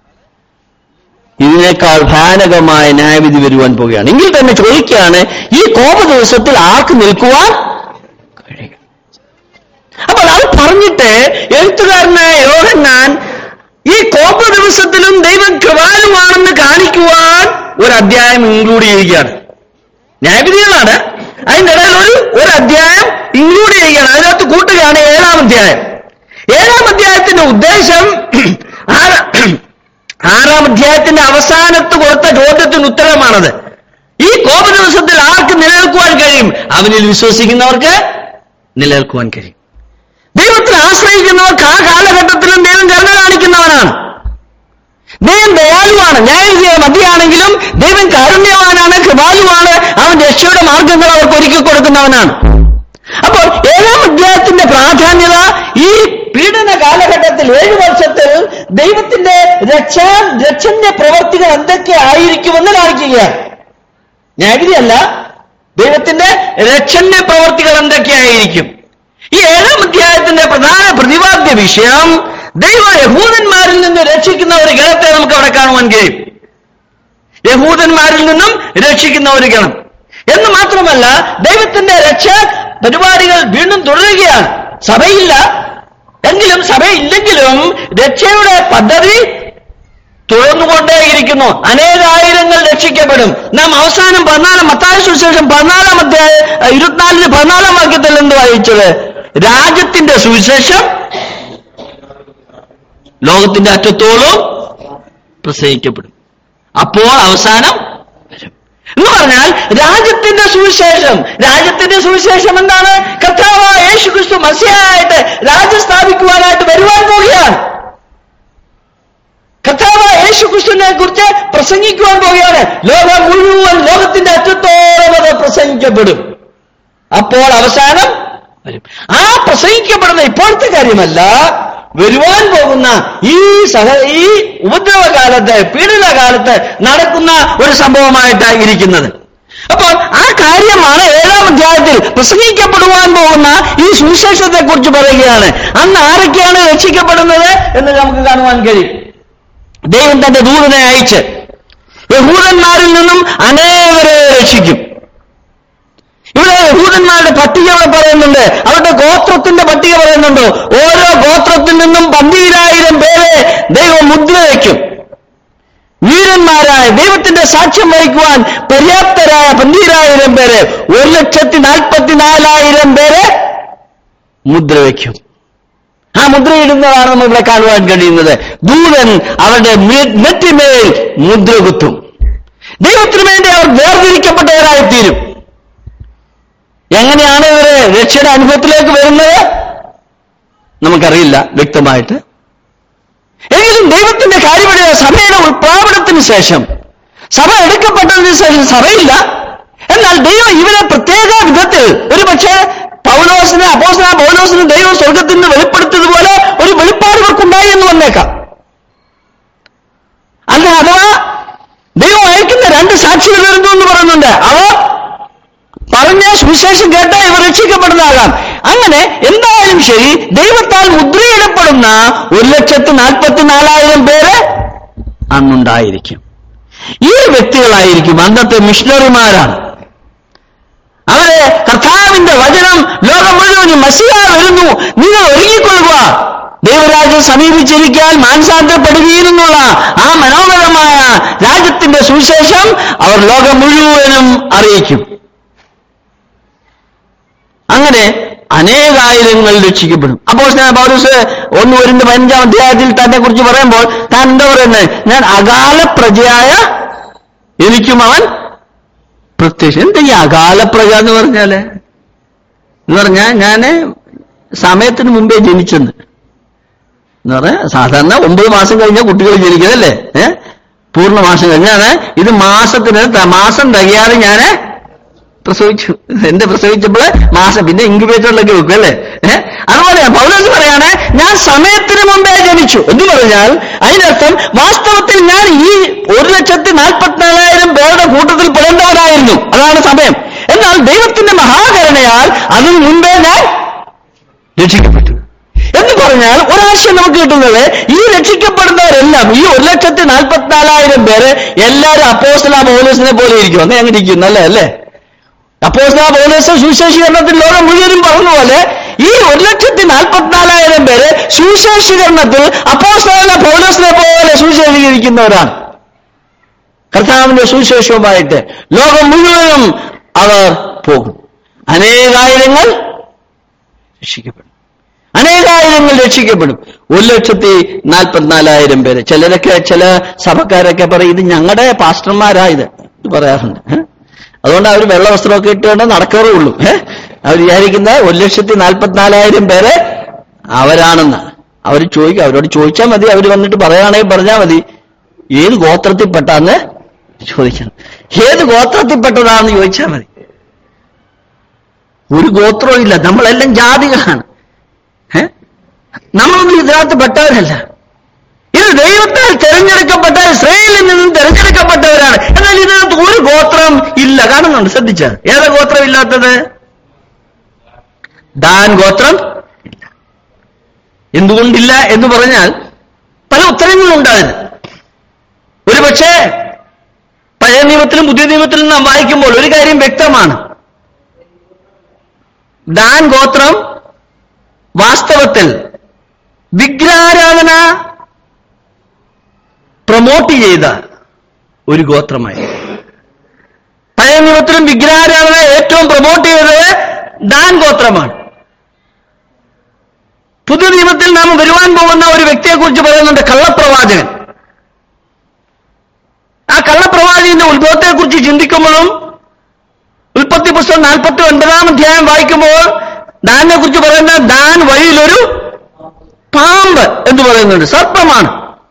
ഇതിനേക്കാൾ ഭയാനകമായ ന്യായവിധി വരുവാൻ പോവുകയാണ് എങ്കിൽ തന്നെ ചോദിക്കുകയാണ് ഈ കോപ ദിവസത്തിൽ ആർക്ക് നിൽക്കുവാൻ കഴിയും അപ്പോൾ അത് പറഞ്ഞിട്ട് എഴുത്തുകാരനായ യോഹന്നാൻ ഈ കോപ ദിവസത്തിലും ദൈവം കൃപാലുവാണെന്ന് കാണിക്കുവാൻ ഒരു അധ്യായം ഇൻക്ലൂഡ് ചെയ്യുകയാണ് ന്യായവിധികളാണ് അതിന്റെ ഇടയിൽ ഒരു ഒരു അധ്യായം ഇൻക്ലൂഡ് ചെയ്യുകയാണ് അതിനകത്ത് കൂട്ടുകയാണ് ഏഴാം അധ്യായം ഏഴാം അധ്യായത്തിന്റെ ഉദ്ദേശം ആറ് ആറാം അധ്യായത്തിന്റെ അവസാനത്ത് കൊടുത്ത ചോദ്യത്തിന് ഉത്തരമാണത് ഈ കോപ ദിവസത്തിൽ ആർക്ക് നിലനിൽക്കുവാൻ കഴിയും അവനിൽ വിശ്വസിക്കുന്നവർക്ക് നിലനിൽക്കുവാൻ കഴിയും ദൈവത്തിൽ ആശ്രയിക്കുന്നവർക്ക് ആ കാലഘട്ടത്തിലും ദൈവം കരുണ കാണിക്കുന്നവനാണ് ദൈവം ദയാലുവാണ് ന്യായവിധിയുടെ മധ്യയാണെങ്കിലും ദൈവം കാരുണ്യവാനാണ് കൃപാലുവാണ് അവൻ രക്ഷയുടെ മാർഗങ്ങൾ അവർക്ക് ഒരുക്കി കൊടുക്കുന്നവനാണ് അപ്പോൾ ഏഴാം അധ്യായത്തിന്റെ പ്രാധാന്യത ഈ പീഡന കാലഘട്ടത്തിൽ ഏഴു വർഷത്തിൽ ദൈവത്തിന്റെ രക്ഷ രക്ഷന്റെ പ്രവർത്തികൾ എന്തൊക്കെ ആയിരിക്കുമെന്ന് കാണിക്കുകയാണ് ന്യായവിധിയല്ല ദൈവത്തിന്റെ രക്ഷന്റെ പ്രവർത്തികൾ എന്തൊക്കെയായിരിക്കും ഈ ഏഴാം അധ്യായത്തിന്റെ പ്രധാന പ്രതിപാദ്യ വിഷയം ദൈവ യഹൂദന്മാരിൽ നിന്ന് രക്ഷിക്കുന്ന ഒരു ഗണത്തെ നമുക്ക് അവിടെ കാണുവാൻ കഴിയും യഹൂദന്മാരിൽ നിന്നും രക്ഷിക്കുന്ന ഒരു ഗണം എന്ന് മാത്രമല്ല ദൈവത്തിന്റെ രക്ഷ പരിപാടികൾ വീണ്ടും തുടരുകയാണ് സഭയില്ല എങ്കിലും സഭയില്ലെങ്കിലും രക്ഷയുടെ പദ്ധതി തുടർന്നുകൊണ്ടേയിരിക്കുന്നു അനേകായിരങ്ങൾ രക്ഷിക്കപ്പെടും നാം അവസാനം പതിനാലാം മത്തായ സുവിശേഷം പതിനാലാം അധ്യായ ഇരുപത്തിനാലിന് പതിനാലാം വാക്യത്തിൽ എന്ത് വായിച്ചത് രാജ്യത്തിന്റെ സുവിശേഷം ലോകത്തിന്റെ അറ്റത്തോളം പ്രസംഗിക്കപ്പെടും അപ്പോൾ അവസാനം വരും എന്ന് പറഞ്ഞാൽ രാജ്യത്തിന്റെ സുവിശേഷം രാജ്യത്തിന്റെ സുവിശേഷം എന്താണ് കർത്താവായ യേശു ക്രിസ്തു മസിയായിട്ട് രാജ്യം സ്ഥാപിക്കുവാനായിട്ട് വരുവാൻ പോവുകയാണ് കർത്താവായ യേശു ക്രിസ്തുവിനെ കുറിച്ച് പ്രസംഗിക്കുവാൻ പോവുകയാണ് ലോകം മുഴുവൻ ലോകത്തിന്റെ അറ്റത്തോളം അത് പ്രസംഗിക്കപ്പെടും അപ്പോൾ അവസാനം വരും ആ പ്രസംഗിക്കപ്പെടുന്ന ഇപ്പോഴത്തെ കാര്യമല്ല വരുവാൻ പോകുന്ന ഈ സഹ ഈ ഉപദ്രവകാലത്ത് പീഡനകാലത്ത് നടക്കുന്ന ഒരു സംഭവമായിട്ടാണ് ഇരിക്കുന്നത് അപ്പോൾ ആ കാര്യമാണ് ഏഴാം അധ്യായത്തിൽ പ്രസംഗിക്കപ്പെടുവാൻ പോകുന്ന ഈ സുവിശേഷത്തെ കുറിച്ച് പറയുകയാണ് അന്ന് ആരൊക്കെയാണ് രക്ഷിക്കപ്പെടുന്നത് എന്ന് നമുക്ക് കാണുവാൻ കഴിയും ദൈവം തന്റെ ദൂതനെ അയച്ച് യഹൂദന്മാരിൽ നിന്നും അനേകരെ രക്ഷിക്കും ഇവിടെ യഹൂദന്മാരുടെ പട്ടിക ഇവിടെ പറയുന്നുണ്ട് അവരുടെ ഗോത്രത്തിന്റെ പട്ടിക പറയുന്നുണ്ട് ഓരോ ഗോത്രത്തിൽ നിന്നും പന്തീരായിരം പേരെ ദൈവം മുദ്ര വയ്ക്കും വീരന്മാരായ ദൈവത്തിന്റെ സാക്ഷ്യം വഹിക്കുവാൻ പര്യാപ്തരായ പന്തീരായിരം പേരെ ഒരു ലക്ഷത്തി നാൽപ്പത്തിനാലായിരം പേരെ മുദ്ര വയ്ക്കും ആ മുദ്രയിടുന്നതാണ് നമ്മൾ ഇവിടെ കാണുവാൻ കഴിയുന്നത് ദൂതൻ അവരുടെ മെ- നെറ്റിമേൽ മുദ്ര കുത്തും ദൈവത്തിന് വേണ്ടി അവർ വേർതിരിക്കപ്പെട്ടവരായി തീരും എങ്ങനെയാണ് ഇവര് രക്ഷയുടെ അനുഭവത്തിലേക്ക് വരുന്നത് നമുക്കറിയില്ല വ്യക്തമായിട്ട് എങ്കിലും ദൈവത്തിന്റെ കാര്യപടി സഭയുടെ ഉൾപ്രാപനത്തിന് ശേഷം സഭ എടുക്കപ്പെട്ടതിന് ശേഷം സഭയില്ല എന്നാൽ ദൈവം ഇവരെ പ്രത്യേക വിധത്തിൽ ഒരു പക്ഷേ പൗലോസിനെ അപ്പോസന പൗലോസിന് ദൈവം സ്വർഗത്തിൽ നിന്ന് വെളിപ്പെടുത്തിയതുപോലെ ഒരു വെളിപ്പാട് ഇവർക്കുണ്ടായി എന്ന് വന്നേക്കാം അല്ല അഥവാ ദൈവം അയക്കുന്ന രണ്ട് സാക്ഷികൾ വരുന്നു എന്ന് പറയുന്നുണ്ട് അവർ പറഞ്ഞ സുവിശേഷം കേട്ട ഇവർ രക്ഷിക്കപ്പെടുന്നതാകാം അങ്ങനെ എന്തായാലും ശരി ദൈവത്താൽ മുദ്രയിടപ്പെടുന്ന ഒരു ലക്ഷത്തി നാൽപ്പത്തി നാലായിരം പേര് അന്നുണ്ടായിരിക്കും ഈ വ്യക്തികളായിരിക്കും അന്നത്തെ മിഷണറിമാരാണ് അവരെ കർത്താവിന്റെ വചനം ലോകം മുഴുവനും മസിയ വരുന്നു നിങ്ങൾ ഒരുങ്ങിക്കൊള്ളുക ദൈവരാജ്യം സമീപിച്ചിരിക്കാൻ മാനസാന്തരപ്പെടുകയെന്നുള്ള ആ മനോഹരമായ രാജ്യത്തിന്റെ സുവിശേഷം അവർ ലോകം മുഴുവനും അറിയിക്കും അങ്ങനെ അനേകായിരങ്ങൾ രക്ഷിക്കപ്പെടും അപ്പോൾ ഞാൻ പൗരസ് ഒന്ന് വരുന്ന പതിനഞ്ചാം അധ്യായത്തിൽ തന്നെ കുറിച്ച് പറയുമ്പോൾ താൻ എന്താ പറയുന്നത് ഞാൻ അകാല പ്രജയായ എനിക്കും അവൻ പ്രത്യക്ഷ എന്താ ഈ അകാല പ്രജ എന്ന് പറഞ്ഞാല് എന്ന് പറഞ്ഞാൽ ഞാന് സമയത്തിന് മുമ്പേ ജനിച്ചെന്ന് എന്ന് പറഞ്ഞാൽ സാധാരണ ഒമ്പത് മാസം കഴിഞ്ഞാൽ കുട്ടികൾ ജനിക്കുന്നതല്ലേ ഏഹ് പൂർണ്ണ മാസം കഴിഞ്ഞാണ് ഇത് മാസത്തിന് ത- മാസം തികയാതെ ഞാന് പ്രസവിച്ചു എന്റെ പ്രസവിച്ചപ്പോൾ മാസം പിന്നെ ഇൻക്യുബേറ്ററിലൊക്കെ വെക്കും അല്ലേ ഏഹ് അതുപോലെ പൗലോസ് പറയാണ് ഞാൻ സമയത്തിന് മുമ്പേ ജനിച്ചു എന്ന് പറഞ്ഞാൽ അതിനർത്ഥം വാസ്തവത്തിൽ ഞാൻ ഈ ഒരു ലക്ഷത്തി നാൽപ്പത്തിനാലായിരം പേരുടെ കൂട്ടത്തിൽ പെടേണ്ടവരായിരുന്നു അതാണ് സമയം എന്നാൽ ദൈവത്തിന്റെ മഹാകരുണയാൽ അതിനു മുമ്പേ ഞാൻ രക്ഷിക്കപ്പെട്ടു എന്ന് പറഞ്ഞാൽ ഒരാശയം നമുക്ക് കിട്ടുന്നത് ഈ രക്ഷിക്കപ്പെടുന്നവരെല്ലാം ഈ ഒരു ലക്ഷത്തി നാൽപ്പത്തിനാലായിരം പേര് എല്ലാവരും അപ്പോസ്തല പൗലോസിനെ പോലെ ഇരിക്കും അങ്ങനെ അങ്ങനെ ഇരിക്കും അല്ലേ അല്ലേ അപ്പോസ്തല പൗലോസ് സുവിശേഷീകരണത്തിൽ ലോകം മുഴുവനും പറഞ്ഞതുപോലെ ഈ ഒരു ലക്ഷത്തി നാൽപ്പത്തിനാലായിരം പേര് സുവിശേഷീകരണത്തിൽ അപ്പോസ്തല പൗലോസിനെ പോലെ സുവിശേഷീകരിക്കുന്നവരാണ് കർത്താവിന്റെ സുവിശേഷവുമായിട്ട് ലോകം മുഴുവനും അവർ പോകും അനേകായിരങ്ങൾ രക്ഷിക്കപ്പെടും അനേകായിരങ്ങൾ രക്ഷിക്കപ്പെടും ഒരു ലക്ഷത്തി നാൽപ്പത്തിനാലായിരം പേര് ചിലരൊക്കെ ചില സഭക്കാരൊക്കെ പറയും ഇത് ഞങ്ങളുടെ പാസ്റ്റർമാരാ ഇത് ഇത് പറയാറുണ്ട് ഏ? അതുകൊണ്ട് അവർ വെള്ള വസ്ത്രമൊക്കെ ഇട്ടുകൊണ്ട് നടക്കാറേ ഉള്ളൂ ഏഹ് അവർ വിചാരിക്കുന്ന ഒരു ലക്ഷത്തി നാൽപ്പത്തിനാലായിരം പേര് അവരാണെന്ന് അവർ ചോദിക്കും അവരോട് ചോദിച്ചാൽ മതി അവർ വന്നിട്ട് പറയുകയാണെങ്കിൽ പറഞ്ഞാൽ മതി ഏത് ഗോത്രത്തിൽപ്പെട്ടാന്ന് ചോദിക്കണം ഏത് ഗോത്രത്തിൽപ്പെട്ടതാണെന്ന് ചോദിച്ചാൽ മതി ഒരു ഗോത്രവും ഇല്ല നമ്മളെല്ലാം ജാതികളാണ് ഏ? നമ്മളൊന്നും ഇതിനകത്ത് പെട്ടവരല്ല ഇത് ദൈവത്താൽ തെരഞ്ഞെടുക്കപ്പെട്ട ഇസ്രയേലിൽ നിന്നും തെരഞ്ഞെടുക്കപ്പെട്ടവരാണ് എന്നാൽ ഇതിനകത്ത് ഒരു ഗോത്രം ഇല്ല കാണുന്നുണ്ട് ശ്രദ്ധിച്ച ഏതാ ഗോത്രം ഇല്ലാത്തത് ദാൻ ഗോത്രം ഇല്ല എന്തുകൊണ്ടില്ല എന്ന് പറഞ്ഞാൽ പല ഉത്തരങ്ങളും ഉണ്ടാകുന്നത് ഒരുപക്ഷെ പഴയ നിയമത്തിലും പുതിയ നിയമത്തിലും നാം വായിക്കുമ്പോൾ ഒരു കാര്യം വ്യക്തമാണ് ദാൻ ഗോത്രം വാസ്തവത്തിൽ വിഗ്രഹാരാധന പ്രൊമോട്ട് ചെയ്ത ഒരു ഗോത്രമായി പഴയ നിയമത്തിലും വിഗ്രഹാരാധന ഏറ്റവും പ്രൊമോട്ട് ചെയ്തത് ദാൻ ഗോത്രമാണ് പുതിയ നിയമത്തിൽ നാം വരുവാൻ പോകുന്ന ഒരു വ്യക്തിയെക്കുറിച്ച് പറയുന്നുണ്ട് കള്ളപ്രവാചകൻ ആ കള്ളപ്രവാചകന്റെ ഉത്ഭവത്തെക്കുറിച്ച് ചിന്തിക്കുമ്പോഴും ഉൽപ്പത്തി പുസ്തകം നാൽപ്പത്തി ഒൻപതാം അധ്യായം വായിക്കുമ്പോൾ ദാനെ കുറിച്ച് പറയുന്ന ദാൻ വഴിയിലൊരു പാമ്പ് എന്ന് പറയുന്നുണ്ട് സർപ്പമാണ്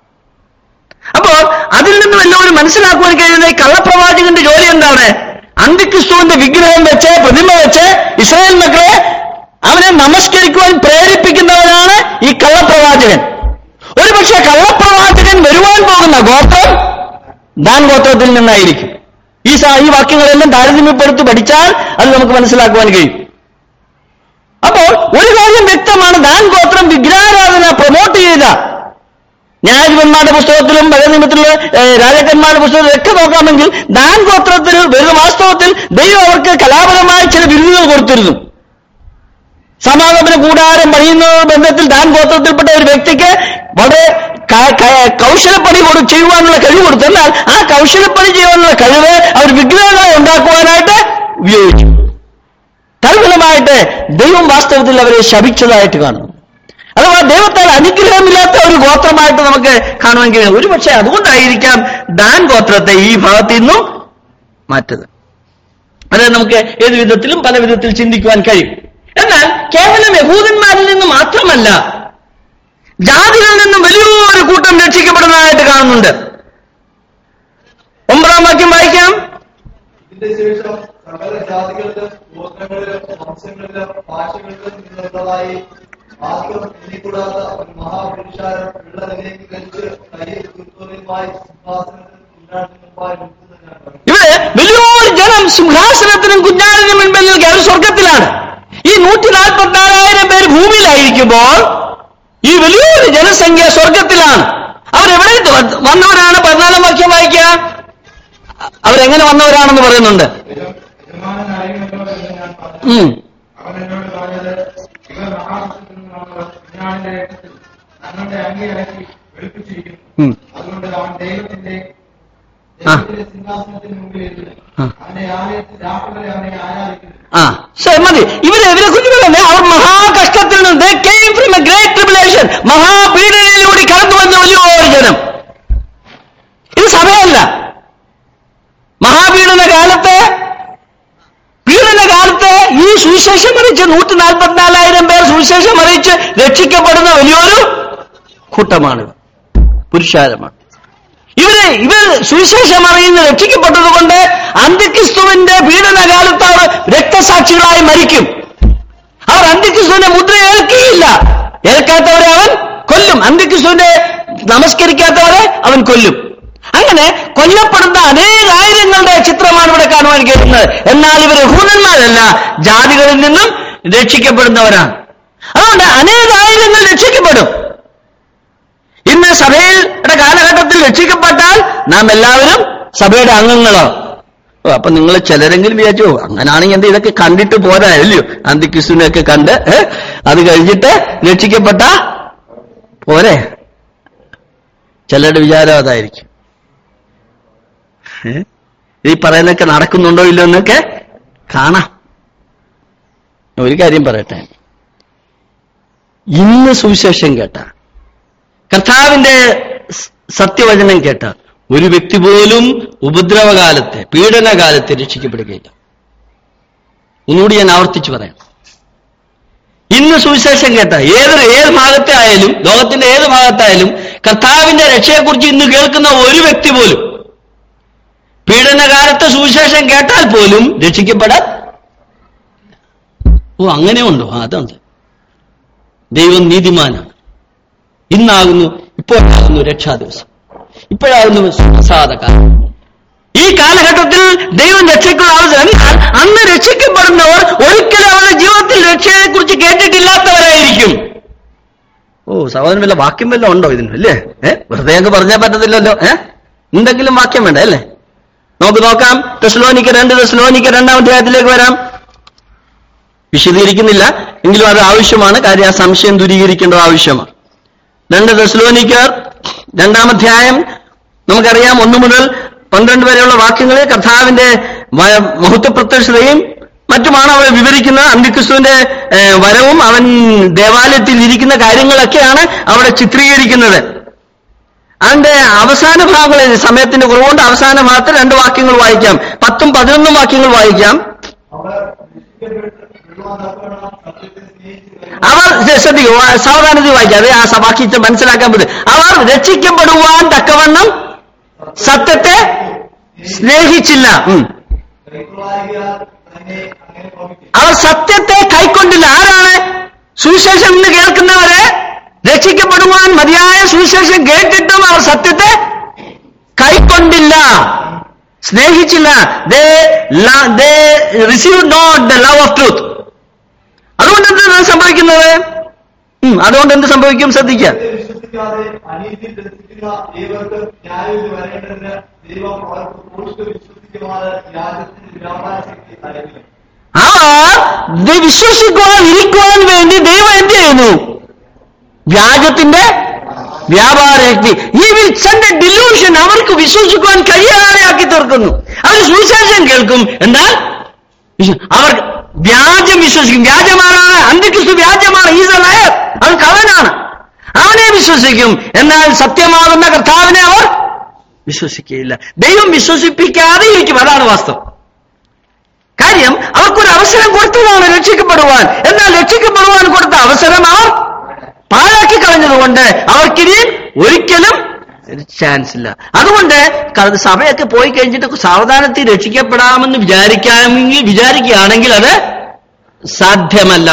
അപ്പോൾ അതിൽ നിന്നും എല്ലാവരും മനസ്സിലാക്കുവാൻ കഴിയുന്ന ഈ കള്ളപ്രവാചകന്റെ ജോലി എന്താണ് അന്തിക്രിസ്തുവിന്റെ വിഗ്രഹം വെച്ച് പ്രതിമ വെച്ച് ഇസ്രായേൽ മക്കളെ അവനെ നമസ്കരിക്കുവാൻ പ്രേരിപ്പിക്കുന്നവനാണ് ഈ കള്ളപ്രവാചകൻ ഒരുപക്ഷെ കള്ളപ്രവാചകൻ വരുവാൻ പോകുന്ന ഗോത്രം ദാൻ ഗോത്രത്തിൽ നിന്നായിരിക്കും ഈ സാ- ഈ വാക്യങ്ങളെല്ലാം താരതമ്യപ്പെടുത്തി പഠിച്ചാൽ അത് നമുക്ക് മനസ്സിലാക്കുവാൻ കഴിയും അപ്പോൾ ഒരു കാര്യം വ്യക്തമാണ് ദാൻ ഗോത്രം വിഗ്രഹാരാധന പ്രൊമോട്ട് ചെയ്ത ന്യായാധിപന്മാരുടെ പുസ്തകത്തിലും പഴയ നിയമത്തിലുള്ള ഏഹ്, രാജാക്കന്മാരുടെ പുസ്തകത്തിലൊക്കെ നോക്കാമെങ്കിൽ ദാൻ ഗോത്രത്തിൽ വരുന്ന വാസ്തവത്തിൽ ദൈവം അവർക്ക് കലാപരമായ ചില ബിരുദങ്ങൾ കൊടുത്തിരുന്നു സമാഗമന കൂടാരം പണിയുന്ന ബന്ധത്തിൽ ദാൻ ഗോത്രത്തിൽപ്പെട്ട ഒരു വ്യക്തിക്ക് വളരെ ക- ക- കൗശലപ്പണി കൊടു ചെയ്യുവാനുള്ള കഴിവ് കൊടുത്തു എന്നാൽ ആ കൗശലപ്പണി ചെയ്യുവാനുള്ള കഴിവ് അവർ വിഗ്രഹങ്ങളെ ഉണ്ടാക്കുവാനായിട്ട് ഉപയോഗിച്ചു തൽഫലമായിട്ട് ദൈവം വാസ്തവത്തിൽ അവരെ ശപിച്ചതായിട്ട് കാണുന്നു അഥവാ ദൈവത്താൽ അനുഗ്രഹമില്ലാത്ത ഒരു ഗോത്രമായിട്ട് നമുക്ക് കാണുവാൻ കഴിയും ഒരുപക്ഷെ അതുകൊണ്ടായിരിക്കാം ദാൻ ഗോത്രത്തെ ഈ ഭാഗത്തു നിന്നും മാറ്റത് അത് നമുക്ക് ഏത് വിധത്തിലും പല വിധത്തിൽ ചിന്തിക്കുവാൻ കഴിയും എന്നാൽ കേവലം യഹൂദന്മാരിൽ നിന്ന് മാത്രമല്ല ജാതികളിൽ നിന്നും വലിയൊരു കൂട്ടം രക്ഷിക്കപ്പെടുന്നതായിട്ട് കാണുന്നുണ്ട് ഒമ്പതാം വാക്യം വായിക്കാം ഇതിന്റെ ശേഷം സകല ജാതികളിലും ഗോത്രങ്ങളിലും വംശങ്ങളിലും ഭാഷകളിലും നിന്നുള്ളതായി ആർക്കും എണ്ണിക്കൂടാത്ത ഒരു മഹാപുരുഷാരം വെള്ളത്തിലേക്ക് ധരിച്ച് കയ്യിൽ കുരുത്തോലുമായി സിംഹാസനത്തിൽ കുഞ്ഞാടിന് മുമ്പായി നിൽക്കുന്നത് ഞാൻ കണ്ടു. ഇവിടെ വലിയൊരു ജനം സിംഹാസനത്തിനും കുഞ്ഞാടിനും മുൻപിൽ നിൽക്കുക അവർ സ്വർഗത്തിലാണ് ഈ നൂറ്റി നാൽപ്പത്തിനാലായിരം പേര് ഭൂമിയിലായിരിക്കുമ്പോൾ ഈ വലിയൊരു ജനസംഖ്യ സ്വർഗത്തിലാണ് അവരെവിടെ വ- വന്നവരാണ് പതിനാലാം വാക്യം വായിക്കുക അവരെങ്ങനെ വന്നവരാണെന്ന് പറയുന്നുണ്ട് യജ- യജമാനനായിരുന്നല്ലോ എന്ന് ഞാൻ പറഞ്ഞു ഉം. അവൻ എന്നോട് പറഞ്ഞത് ഇവർ മഹാപുരുഷത്തിൽ നിന്നുള്ളവർ കുഞ്ഞാടിന്റെ രക്തത്തിൽ തങ്ങളുടെ അങ്കി ഇറക്കി വെളുപ്പിച്ചിരിക്കുന്നു ഉം. അതുകൊണ്ട് അവൻ ദൈവത്തിന്റെ ആ. ദൈവത്തിന്റെ സിംഹാസനത്തിന് മുമ്പിൽ ഇരുന്ന് ആ. അവന്റെ ആലയത്തിൽ രാത്രി അവനെ ആരാധിക്കുന്നു ആ ശരി മതി ഇവരെ ഇവരെ കുറിച്ച് പറയുന്നത് അവർ മഹാകഷ്ടത്തിൽ നിന്ന് they came from a great tribulation മഹാപീഡനയിലൂടെ കടന്നു വന്ന വലിയൊരു ജനം ഇത് സഭയല്ല മഹാപീഡന കാലത്ത് പീഡന കാലത്ത് ഈ സുവിശേഷം അറിയിച്ച് നൂറ്റി നാൽപ്പത്തിനാലായിരം പേർ സുവിശേഷം അറിയിച്ച് രക്ഷിക്കപ്പെടുന്ന വലിയൊരു കൂട്ടമാണിത് പുരുഷാരമാണ് ഇവര് ഇവർ സുവിശേഷം അറിയുന്ന രക്ഷിക്കപ്പെട്ടതുകൊണ്ട് അന്ത്യക്രിസ്തുവിന്റെ പീഡനകാലത്ത് അവർ രക്തസാക്ഷികളായി മരിക്കും അവർ അന്ത്യക്രിസ്തുവിന്റെ മുദ്ര ഏൽക്കുകയില്ല ഏൽക്കാത്തവരെ അവൻ കൊല്ലും അന്ത്യക്രിസ്തുവിന്റെ നമസ്കരിക്കാത്തവരെ അവൻ കൊല്ലും അങ്ങനെ കൊല്ലപ്പെടുന്ന അനേകായിരങ്ങളുടെ ചിത്രമാണ് ഇവിടെ കാണുവാൻ കഴിയുന്നത് എന്നാൽ ഇവർ ഹൂനന്മാരല്ല ജാതികളിൽ നിന്നും രക്ഷിക്കപ്പെടുന്നവരാണ് അതുകൊണ്ട് അനേകായിരങ്ങൾ രക്ഷിക്കപ്പെടും ഇന്ന് സഭയുടെ കാലഘട്ടത്തിൽ രക്ഷിക്കപ്പെട്ടാൽ നാം എല്ലാവരും സഭയുടെ അംഗങ്ങളോ ഓ അപ്പൊ നിങ്ങൾ ചിലരെങ്കിലും വിചാരിച്ചു "ഓ, അങ്ങനാണെങ്കിൽ എന്താ ഇതൊക്കെ കണ്ടിട്ട് പോരാ അല്ലയോ അന്തിക്രിസ്തുവിനെയൊക്കെ കണ്ട് ഏ? അത് കഴിഞ്ഞിട്ട് രക്ഷിക്കപ്പെട്ട പോരെ ചിലരുടെ വിചാരം അതായിരിക്കും ഏ? ഈ പറയുന്നൊക്കെ നടക്കുന്നുണ്ടോ ഇല്ലോ എന്നൊക്കെ കാണാം ഒരു കാര്യം പറയട്ടെ ഇന്ന് സുവിശേഷം കേട്ട കർത്താവിന്റെ സ് സത്യവചനം കേട്ട ഒരു വ്യക്തി പോലും ഉപദ്രവകാലത്ത് പീഡനകാലത്ത് രക്ഷിക്കപ്പെടുകയില്ല ഒന്നുകൂടി ഞാൻ ആവർത്തിച്ചു പറയാം ഇന്ന് സുവിശേഷം കേട്ട ഏത് ഏത് ഭാഗത്തെ ആയാലും ലോകത്തിന്റെ ഏത് ഭാഗത്തായാലും കർത്താവിന്റെ രക്ഷയെക്കുറിച്ച് ഇന്ന് കേൾക്കുന്ന ഒരു വ്യക്തി പോലും പീഡനകാലത്ത് സുവിശേഷം കേട്ടാൽ പോലും രക്ഷിക്കപ്പെടാൻ ഓ അങ്ങനെ ഉണ്ടോ ആ, അതുണ്ട് ദൈവം നീതിമാനാണ് ഇന്നാകുന്നു ഇപ്പോഴാകുന്നു രക്ഷാദിവസം ഇപ്പോഴാകുന്നു പ്രസാദകാലം ഈ കാലഘട്ടത്തിൽ ദൈവം രക്ഷയ്ക്കുള്ള അവസരം എന്നാൽ അന്ന് രക്ഷിക്കപ്പെടുന്നവർ ഒരിക്കലും അവരുടെ ജീവിതത്തിൽ രക്ഷയെക്കുറിച്ച് കേട്ടിട്ടില്ലാത്തവരായിരിക്കും ഓ സഹോദരൻ വല്ല വാക്യം വല്ലതും ഉണ്ടോ ഇതിന് അല്ലേ ഏ വെറുതെ അങ്ങ് പറഞ്ഞാൽ പറ്റത്തില്ലല്ലോ ഏ എന്തെങ്കിലും വാക്യം വേണ്ട അല്ലേ നമുക്ക് നോക്കാം തെസ്ലോനിക്ക് രണ്ട് തെസ്ലോനിക്ക് രണ്ടാം അധ്യായത്തിലേക്ക് വരാം വിശദീകരിക്കുന്നില്ല എങ്കിലും അത് ആവശ്യമാണ് കാര്യം ആ സംശയം ദൂരീകരിക്കേണ്ടത് ആവശ്യമാണ് രണ്ട് ദശലോനിക്കർ രണ്ടാമധ്യായം നമുക്കറിയാം ഒന്നു മുതൽ പന്ത്രണ്ട് വരെയുള്ള വാക്യങ്ങളിൽ കർത്താവിന്റെ വ- മഹത്വപ്രത്യക്ഷതയും മറ്റുമാണ് അവിടെ വിവരിക്കുന്നത് അന്തിക്രിസ്തുവിന്റെ ഏഹ്, വരവും അവൻ ദേവാലയത്തിൽ ഇരിക്കുന്ന കാര്യങ്ങളൊക്കെയാണ് അവിടെ ചിത്രീകരിക്കുന്നത് അതിന്റെ അവസാന ഭാഗങ്ങളിൽ സമയത്തിന്റെ കുറവുകൊണ്ട് അവസാന ഭാഗത്ത് രണ്ട് വാക്യങ്ങൾ വായിക്കാം പത്തും പതിനൊന്നും വാക്യങ്ങൾ വായിക്കാം അവർ രക്ഷിക്കപ്പെട്ട് വിടുവാൻ തക്കവണ്ണം സത്യത്തെ സ്നേഹിച്ച് അവർ ശ്രദ്ധിക്കൂ ആ സാവധാനത്തിൽ വായിക്കാതെ ആ സ- വാക്യത്തെ മനസ്സിലാക്കാൻ പറ്റും അവർ രക്ഷിക്കപ്പെടുവാൻ തക്കവണ്ണം സത്യത്തെ സ്നേഹിച്ചില്ല ഉം. കൈക്കൊള്ളായികയാൽ തന്നെ അങ്ങനെ ഭവിക്കും അവർ സത്യത്തെ കൈക്കൊണ്ടില്ല ആരാണ് സുവിശേഷം ഇന്ന് കേൾക്കുന്നവരെ രക്ഷിക്കപ്പെടുവാൻ മതിയായ സുവിശേഷം കേട്ടിട്ടും അവർ സത്യത്തെ കൈക്കൊണ്ടില്ല സ്നേഹിച്ചില്ല they they receive not the love of truth അതുകൊണ്ട് എന്താണ് സംഭവിക്കുന്നത് ഉം, അതുകൊണ്ട് എന്ത് സംഭവിക്കും ശ്രദ്ധിക്കുക ദൈവത്തെ വിശ്വസിക്കാതെ അനീതിയിൽ രസിക്കുന്ന ഏവർക്കും ന്യായവിധി വരേണ്ടതിന് ദൈവം അവർക്ക് പോസ്റ്റ് വിശ്വസിക്കുവാതെ വ്യാജത്തിന്റെ വ്യാപാര ശക്തി അയക്കില്ല അവർ ഇത് വിശ്വസിക്കുവാൻ ഇരിക്കുവാൻ വേണ്ടി ദൈവം എന്ത് ചെയ്യുന്നു വ്യാജത്തിന്റെ വ്യാപാര വ്യക്തി ഈ വിൽ സെൻഡ് എ ഡിലൂഷൻ അവർക്ക് വിശ്വസിക്കുവാൻ കഴിയാതെ ആക്കി തീർക്കുന്നു അവർ സുവിശേഷം കേൾക്കും എന്നാൽ വിശ്വ- അവർ വ്യാജം വിശ്വസിക്കും വ്യാജമാനാണ് അന്ത്യക്രിസ്തു വ്യാജമാണ് ഈസ് എ ലയർ അവൻ കവനാണ് അവനെ വിശ്വസിക്കും എന്നാൽ സത്യമാകുന്ന കർത്താവിനെ അവർ വിശ്വസിക്കുകയില്ല ദൈവം വിശ്വസിപ്പിക്കാതെ ഇരിക്കും അതാണ് വാസ്തവം കാര്യം അവർക്കൊരു അവസരം കൊടുത്തതാണ് രക്ഷിക്കപ്പെടുവാൻ എന്നാൽ രക്ഷിക്കപ്പെടുവാൻ കൊടുത്ത അവസരം അവർ പാഴാക്കി കളഞ്ഞതുകൊണ്ട് അവർക്കിനി ഒരിക്കലും ചാൻസ് ഇല്ല അതുകൊണ്ട് ക- സഭയൊക്കെ പോയി കഴിഞ്ഞിട്ട് സാവധാനത്തിൽ രക്ഷിക്കപ്പെടാമെന്ന് വിചാരിക്കാമെങ്കിൽ വിചാരിക്കുകയാണെങ്കിൽ അത് സാധ്യമല്ല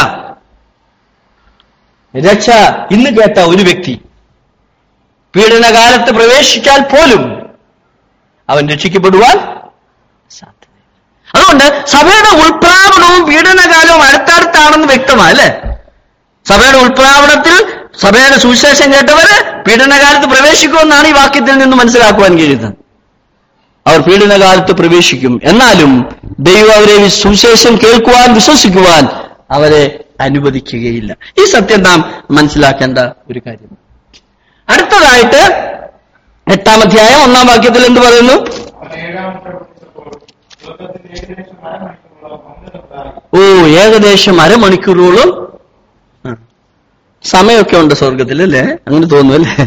രക്ഷ ഇന്ന് കേട്ട ഒരു വ്യക്തി പീഡനകാലത്ത് പ്രവേശിച്ചാൽ പോലും അവൻ രക്ഷിക്കപ്പെടുവാൻ സാധ്യത അതുകൊണ്ട് സഭയുടെ ഉൾപ്രാവണവും പീഡനകാലവും അടുത്തടുത്താണെന്ന് വ്യക്തമാണ് അല്ലേ സഭയുടെ ഉൾപ്രാവണത്തിൽ സഭയുടെ സുവിശേഷം കേട്ടവര് പീഡനകാലത്ത് പ്രവേശിക്കുമെന്നാണ് ഈ വാക്യത്തിൽ നിന്ന് മനസ്സിലാക്കുവാൻ കഴിയുന്നത് അവർ പീഡനകാലത്ത് പ്രവേശിക്കും എന്നാലും ദൈവം അവരെ വി- സുവിശേഷം കേൾക്കുവാൻ വിശ്വസിക്കുവാൻ അവരെ അനുവദിക്കുകയില്ല ഈ സത്യം നാം മനസ്സിലാക്കേണ്ട ഒരു കാര്യം അടുത്തതായിട്ട് എട്ടാം അധ്യായം ഒന്നാം വാക്യത്തിൽ എന്ത് പറയുന്നു അവൻ ഏഴാമത്തെ വിളിച്ചപ്പോൾ സ്വർഗത്തിൽ ഏകദേശം അരമണിക്കൂറോളം മന്ദിരമുണ്ടായി ഓ ഏകദേശം അരമണിക്കൂറോളം ആ. സമയമൊക്കെ ഉണ്ട് സ്വർഗത്തിൽ അല്ലേ അങ്ങനെ തോന്നുന്നു അല്ലേ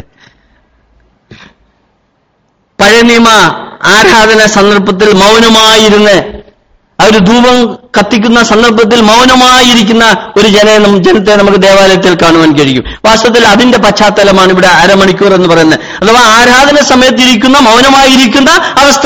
പഴയ നിയമ ആരാധന സന്ദർഭത്തിൽ മൗനമായിരുന്ന് അവർ ധൂപം കത്തിക്കുന്ന സന്ദർഭത്തിൽ മൗനമായിരിക്കുന്ന ഒരു ജന ജനത്തെ നമുക്ക് ദേവാലയത്തിൽ കാണുവാൻ കഴിയും വാസ്തവത്തിൽ അതിന്റെ പശ്ചാത്തലമാണ് ഇവിടെ അരമണിക്കൂർ എന്ന് പറയുന്നത് അഥവാ ആരാധന സമയത്തിരിക്കുന്ന മൗനമായിരിക്കുന്ന അവസ്ഥ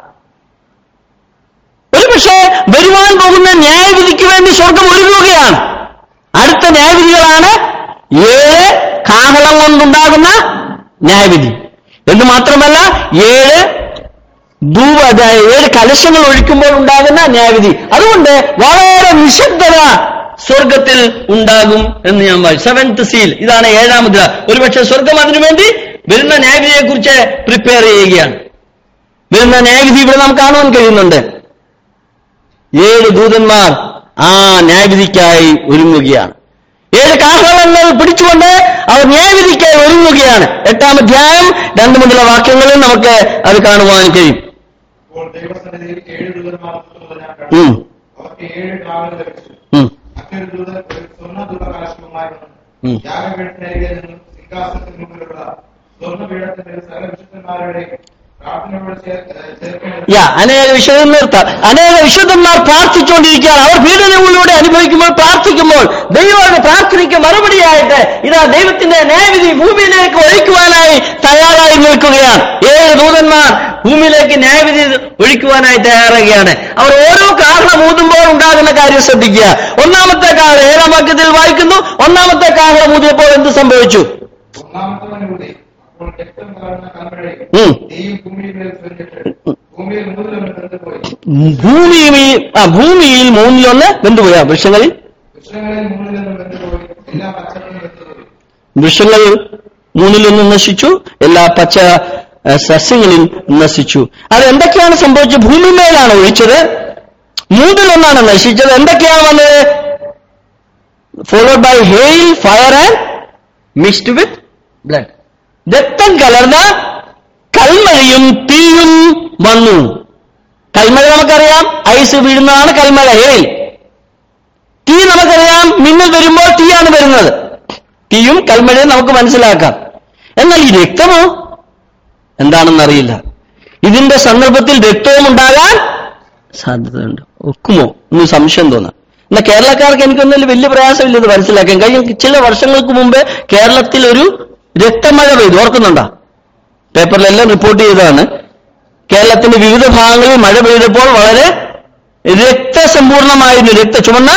ഒരു പക്ഷേ വരുവാൻ പോകുന്ന ന്യായവിധിക്ക് വേണ്ടി സ്വർഗം ഒരുങ്ങുകയാണ് അടുത്ത ന്യായവിധികളാണ് ഏഴ് കാഹളം കൊണ്ടുണ്ടാകുന്ന ന്യായവിധി എന്ന് മാത്രമല്ല ഏഴ് ധൂപ അതായത് ഏഴ് കലശങ്ങൾ ഒഴിക്കുമ്പോൾ ഉണ്ടാകുന്ന ന്യായവിധി അതുകൊണ്ട് വളരെ നിശബ്ദത സ്വർഗത്തിൽ ഉണ്ടാകും എന്ന് ഞാൻ വായിച്ചു സെവൻത് സീൽ ഇതാണ് ഏഴാമത് ഒരുപക്ഷെ സ്വർഗം അതിനുവേണ്ടി വരുന്ന ന്യായവിധിയെ കുറിച്ച് പ്രിപ്പയർ ചെയ്യുകയാണ് വരുന്ന ന്യായവിധി ഇവിടെ നാം കാണുവാൻ കഴിയുന്നുണ്ട് ഏഴ് ദൂതന്മാർ ആ ന്യായവിധിക്കായി ഒരുങ്ങുകയാണ് ഏഴ് കാഹളങ്ങൾ പിടിച്ചുകൊണ്ട് അവർ ന്യായവിധിക്കായി ഒരുങ്ങുകയാണ് എട്ടാം അധ്യായം രണ്ടു മുതലുള്ള വാക്യങ്ങളിൽ നമുക്ക് അത് കാണുവാൻ കഴിയും അപ്പോൾ ദൈവസന്നിധിയിൽ ഏഴ് ദൂതന്മാർ നിൽക്കുന്നത് ഞാൻ കണ്ടു ഉം, അവർക്ക് ഏഴ് കാവൽ ലഭിച്ചു ഉം, മറ്റൊരു ദൂതൻ ഒരു സ്വർണ്ണ ദൂതകലശവുമായി ഉം. വന്നു യാഗപീഠത്തിനരികെ നിന്നും സിംഹാസനത്തിന് മുമ്പിലുള്ള സ്വർണ്ണപീഠത്തിന്റെ സകല വിശുദ്ധന്മാരുടെയും പ്രാർത്ഥനയോട് ചേർ- ചേർക്കേണ്ടത് യാ അനേക വിശുദ്ധ നിർത്താം അനേക വിശുദ്ധന്മാർ പ്രാർത്ഥിച്ചുകൊണ്ടിരിക്കുകയാണ് അവർ പീഡനങ്ങളിലൂടെ അനുഭവിക്കുമ്പോൾ പ്രാർത്ഥിക്കുമ്പോൾ ദൈവയുടെ പ്രാർത്ഥനയ്ക്ക് മറുപടിയായിട്ട് ഇതാ ദൈവത്തിന്റെ ന്യായവിധി ഭൂമിയിലേക്ക് ഒഴിക്കുവാനായി തയ്യാറായി നിൽക്കുകയാണ് ഏഴ് ദൂതന്മാർ ഭൂമിയിലേക്ക് ന്യായവിധി ഒഴിക്കുവാനായി തയ്യാറാകുകയാണ് അവർ ഓരോ കാരണം ഊതുമ്പോൾ ഉണ്ടാകുന്ന കാര്യം ശ്രദ്ധിക്കുക ഒന്നാമത്തെ കാഹളം ഏഴാം വാക്യത്തിൽ വായിക്കുന്നു ഒന്നാമത്തെ കാഹളം ഊതിയപ്പോൾ എന്ത് സംഭവിച്ചു ഒന്നാമത്തവനൂടെ അപ്പോൾ രക്തം കലർന്ന കൽമഴ ഉം. നീയും ഭൂമിയിൽ ചൊല്ലിട്ട് ഭൂമിയിൽ മൂന്നിലൊന്ന് വെന്തുപോയി ഭൂമിയിൽ ആ ഭൂമിയിൽ മൂന്നിലൊന്ന് വെന്തുപോയാ വൃക്ഷങ്ങളിൽ വൃക്ഷങ്ങളിൽ മൂന്നിലൊന്ന് വെന്തുപോയി എല്ലാ പച്ചപ്പും വെന്തുപോയി വൃക്ഷങ്ങൾ മൂന്നിലൊന്ന് നശിച്ചു എല്ലാ പച്ച ആ, സസ്യങ്ങളിൽ നശിച്ചു അത് എന്തൊക്കെയാണ് സംഭവിച്ചത് ഭൂമിമേലാണ് ഒഴിച്ചത് മൂന്നിലൊന്നാണ് നശിച്ചത് എന്തൊക്കെയാണ് വന്നത് followed by hail fire and mixed with blood രക്തം കലർന്ന കൽമഴയും തീയും വന്നു കൽമഴ നമുക്കറിയാം ഐസ് വീഴുന്നതാണ് കൽമഴ ഹെയിൽ തീ നമുക്കറിയാം മിന്നൽ വരുമ്പോൾ തീയാണ് വരുന്നത് തീയും കൽമഴയും നമുക്ക് മനസ്സിലാക്കാം എന്നാൽ ഈ രക്തമോ എന്താണെന്നറിയില്ല ഇതിന്റെ സന്ദർഭത്തിൽ രക്തവും ഉണ്ടാകാൻ സാധ്യതയുണ്ട് ഒക്കുമോ എന്ന് സംശയം തോന്നാം എന്നാൽ കേരളക്കാർക്ക് എനിക്കൊന്നും വലിയ പ്രയാസമില്ല ഇത് മനസ്സിലാക്കാൻ കഴിഞ്ഞ ചില വർഷങ്ങൾക്ക് മുമ്പ് കേരളത്തിൽ ഒരു രക്തമഴ പെയ്തു ഓർക്കുന്നുണ്ടോ പേപ്പറിലെല്ലാം റിപ്പോർട്ട് ചെയ്തതാണ് കേരളത്തിന്റെ വിവിധ ഭാഗങ്ങളിൽ മഴ പെയ്തപ്പോൾ വളരെ രക്തസമ്പൂർണമായിരുന്നു രക്ത ചുമന്ന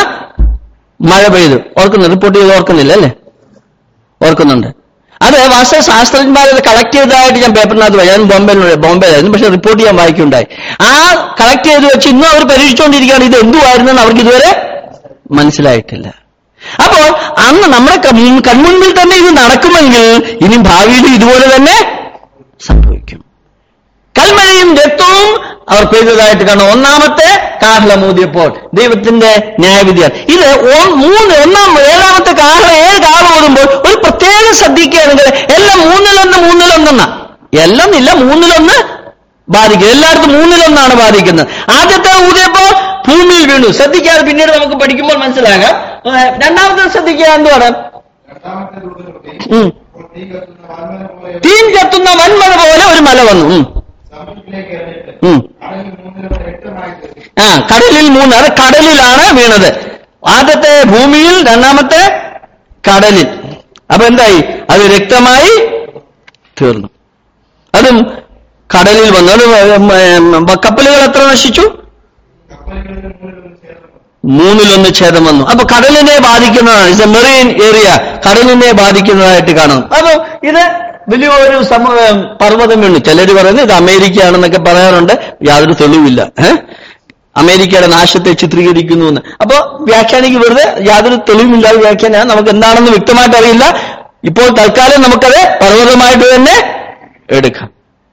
മഴ പെയ്തു ഓർക്കുന്നു റിപ്പോർട്ട് ചെയ്ത് ഓർക്കുന്നില്ല അല്ലേ ഓർക്കുന്നുണ്ട് അത് വാസ്തവ ശാസ്ത്രജ്ഞന്മാരത് കളക്ട് ചെയ്തതായിട്ട് ഞാൻ പേപ്പറിനകത്ത് വായി- ഞാൻ ബോംബെയിൽ ബോംബെയിലായിരുന്നു പക്ഷെ റിപ്പോർട്ട് ചെയ്യാൻ വായിക്കുണ്ടായി ആ കളക്ട് ചെയ്ത് വെച്ച് ഇന്നും അവർ പരീക്ഷിച്ചുകൊണ്ടിരിക്കുകയാണ് ഇത് എന്തുവായിരുന്നെന്ന് അവർക്ക് ഇതുവരെ മനസ്സിലായിട്ടില്ല അപ്പോൾ അന്ന് നമ്മുടെ ക- കൺമുൻപിൽ തന്നെ ഇത് നടക്കുമെങ്കിൽ ഇനി ഭാവിയിലും ഇതുപോലെ തന്നെ സംഭവിക്കും കൽമഴയും രക്തവും അവർ പെയ്തതായിട്ട് കാണും ഒന്നാമത്തെ കാഹളമൂതിയപ്പോൾ ദൈവത്തിന്റെ ന്യായവിധിയാണ് ഇത് ഒ- മൂന്ന് ഒന്നാം ഏഴാമത്തെ കാഹള ഏഴ് കാഹളം ഊതുമ്പോൾ ഒരു പ്രത്യേകം ശ്രദ്ധിക്കുകയാണെങ്കിൽ എല്ലാം മൂന്നിലൊന്ന് മൂന്നിലൊന്നെന്ന എല്ലാം ഇല്ല മൂന്നിലൊന്ന് ബാധിക്കും എല്ലായിടത്തും മൂന്നിലൊന്നാണ് ബാധിക്കുന്നത് ആദ്യത്തെ ഊതിയപ്പോ ഭൂമിയിൽ വീണു ശ്രദ്ധിക്കാതെ പിന്നീട് നമുക്ക് പഠിക്കുമ്പോൾ മനസ്സിലാകാം ഏ, രണ്ടാമത്തെ ശ്രദ്ധിക്കുക എന്തുവാണ് രണ്ടാമത്തെ ദൂതൻ കൂടി ഉം. അപ്പോൾ തീ കത്തുന്ന വന്മന പോലെ തീൻ കത്തുന്ന വൻമഴ പോലെ ഒരു മല വന്നു ഉം. സമുദ്രത്തിലേക്ക് എറിഞ്ഞിട്ട് ഉം. കടലിൽ മൂന്നിലും എട്ടുമായി തീർന്നു ആ കടലിൽ മൂന്ന് അത് കടലിലാണ് വീണത് ആദ്യത്തെ ഭൂമിയിൽ രണ്ടാമത്തെ കടലിൽ അപ്പൊ എന്തായി അത് രക്തമായി തീർന്നു അതും കടലിൽ വന്നു അത് ഉം, ഉം, കപ്പലുകൾ എത്ര നശിച്ചു കപ്പലുകളിൽ മൂന്നിലൊന്ന് ചേർന്നു മൂന്നിലൊന്ന് ഛേദം വന്നു അപ്പൊ കടലിനെ ബാധിക്കുന്നതാണ് ഇറ്റ്സ് എ മെറീൻ ഏരിയ കടലിനെ ബാധിക്കുന്നതായിട്ട് കാണുന്നു അപ്പൊ ഇത് വലിയൊരു സമ പർവ്വതം വീണു ചിലർ പറയുന്നത് ഇത് അമേരിക്കയാണെന്നൊക്കെ പറയാറുണ്ട് യാതൊരു തെളിവില്ല ഏഹ് അമേരിക്കയുടെ നാശത്തെ ചിത്രീകരിക്കുന്നു എന്ന് അപ്പോ വ്യാഖ്യാനിക്ക് വെറുതെ യാതൊരു തെളിവുമില്ലാതെ വ്യാഖ്യാന നമുക്ക് എന്താണെന്ന് വ്യക്തമായിട്ട് അറിയില്ല ഇപ്പോൾ തൽക്കാലം നമുക്കത് പർവ്വതമായിട്ട് തന്നെ എടുക്കാം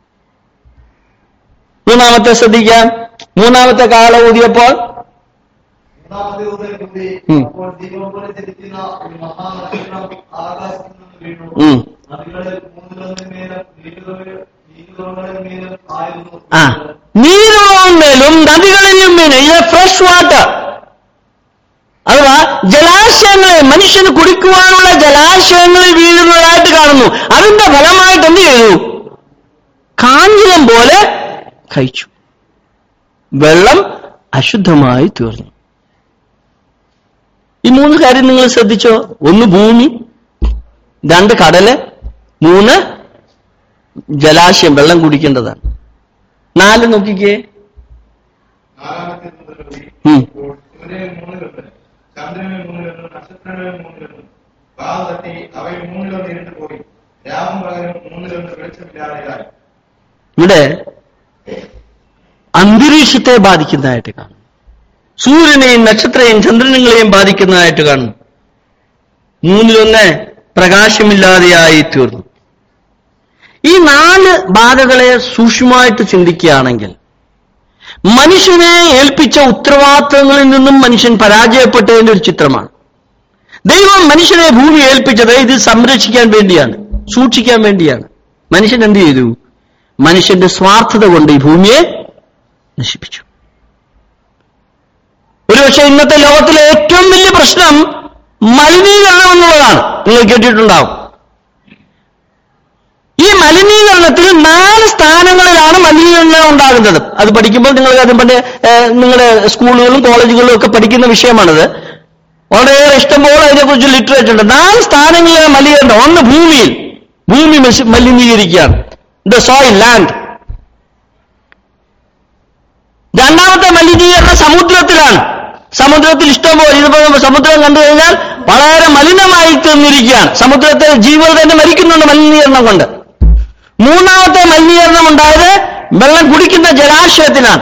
മൂന്നാമത്തെ ശ്രദ്ധിക്കാം മൂന്നാമത്തെ കാല ഊതിയപ്പോൾ മൂന്നാമത്തെ ദൂതൻ കൂടി ഉം. അപ്പോൾ ദീപം പോലെ ചലിക്കുന്ന ഒരു മഹാനക്ഷത്രം ആകാശത്ത് നിന്ന് വീണു ഉം. നദികളിൽ മൂന്നിലൊന്നിന്മേലും നീരുറവ- നീരുറവുകളിന്മേലും ആയിരുന്നു ആ നീരുമേലും നദികളിലും വീണ് ഇത് ഫ്രഷ് വാട്ടർ അഥവാ ജലാശയങ്ങളിൽ മനുഷ്യന് കുടിക്കുവാനുള്ള ജലാശയങ്ങളിൽ വീഴുന്നതായിട്ട് കാണുന്നു അതിന്റെ ഫലമായിട്ട് എന്ത് ചെയ്തു കാഞ്ഞിരം പോലെ കഴിച്ചു വെള്ളം അശുദ്ധമായി തീർന്നു ഈ മൂന്ന് കാര്യം നിങ്ങൾ ശ്രദ്ധിച്ചോ ഒന്ന് ഭൂമി രണ്ട് കടല് മൂന്ന് ജലാശയം വെള്ളം കുടിക്കേണ്ടതാണ് നാല് നോക്കിക്കേ നാലാമത്തെ ദൂതൻ കൂടി ഉം. അപ്പോൾ സൂര്യനിൽ മൂന്നിലൊന്ന് ചന്ദ്രനിൽ മൂന്നിലൊന്ന് നക്ഷത്രങ്ങളിൽ മൂന്നിലൊന്ന് വാവ് തട്ടി അവയിൽ മൂന്നിലൊന്ന് ഇരുണ്ട് പോയി രാവും പകലും മൂന്നിലൊന്ന് വെളിച്ചമില്ലാതെയായി ഇവിടെ അന്തരീക്ഷത്തെ ബാധിക്കുന്നതായിട്ട് കാണും സൂര്യനെയും നക്ഷത്രയെയും ചന്ദ്രനങ്ങളെയും ബാധിക്കുന്നതായിട്ട് കാണും മൂന്നിലൊന്ന് പ്രകാശമില്ലാതെയായി തീർന്നു ഈ നാല് ബാധകളെ സൂക്ഷ്മമായിട്ട് ചിന്തിക്കുകയാണെങ്കിൽ മനുഷ്യനെ ഏൽപ്പിച്ച ഉത്തരവാദിത്തങ്ങളിൽ നിന്നും മനുഷ്യൻ പരാജയപ്പെട്ടതിന്റെ ഒരു ചിത്രമാണ് ദൈവം മനുഷ്യനെ ഭൂമി ഏൽപ്പിച്ചത് ഇത് സംരക്ഷിക്കാൻ വേണ്ടിയാണ് സൂക്ഷിക്കാൻ വേണ്ടിയാണ് മനുഷ്യൻ എന്ത് ചെയ്തു മനുഷ്യന്റെ സ്വാർത്ഥത കൊണ്ട് ഈ ഭൂമിയെ നശിപ്പിച്ചു ഒരുപക്ഷെ ഇന്നത്തെ ലോകത്തിലെ ഏറ്റവും വലിയ പ്രശ്നം മലിനീകരണം എന്നുള്ളതാണ് നിങ്ങൾ കേട്ടിട്ടുണ്ടാവും ഈ മലിനീകരണത്തിൽ നാല് സ്ഥാനങ്ങളിലാണ് മലിനീകരണം ഉണ്ടാകുന്നത് അത് പഠിക്കുമ്പോൾ നിങ്ങൾ അത് പണ്ട് ഏഹ്, നിങ്ങളുടെ സ്കൂളുകളും കോളേജുകളിലും ഒക്കെ പഠിക്കുന്ന വിഷയമാണത് വളരെയേറെ ഇഷ്ടംപോലെ അതിനെക്കുറിച്ച് ലിറ്ററേച്ചർ ഉണ്ട് നാല് സ്ഥാനങ്ങളിലാണ് മലിനീകരണം ഒന്ന് ഭൂമിയിൽ ഭൂമി മസി- മലിനീകരിക്കുകയാണ് ദ സോയിൽ ലാൻഡ് രണ്ടാമത്തെ മലിനീകരണം സമുദ്രത്തിലാണ് സമുദ്രത്തിൽ ഇഷ്ടംപോലെ ഇതിപ്പോ സമുദ്രം കണ്ടു കഴിഞ്ഞാൽ വളരെ മലിനമായി തീർന്നിരിക്കുകയാണ് സമുദ്രത്തെ ജീവികൾ തന്നെ മരിക്കുന്നുണ്ട് മലിനീകരണം കൊണ്ട് മൂന്നാമത്തെ മലിനീകരണം ഉണ്ടായത് വെള്ളം കുടിക്കുന്ന ജലാശയത്തിനാണ്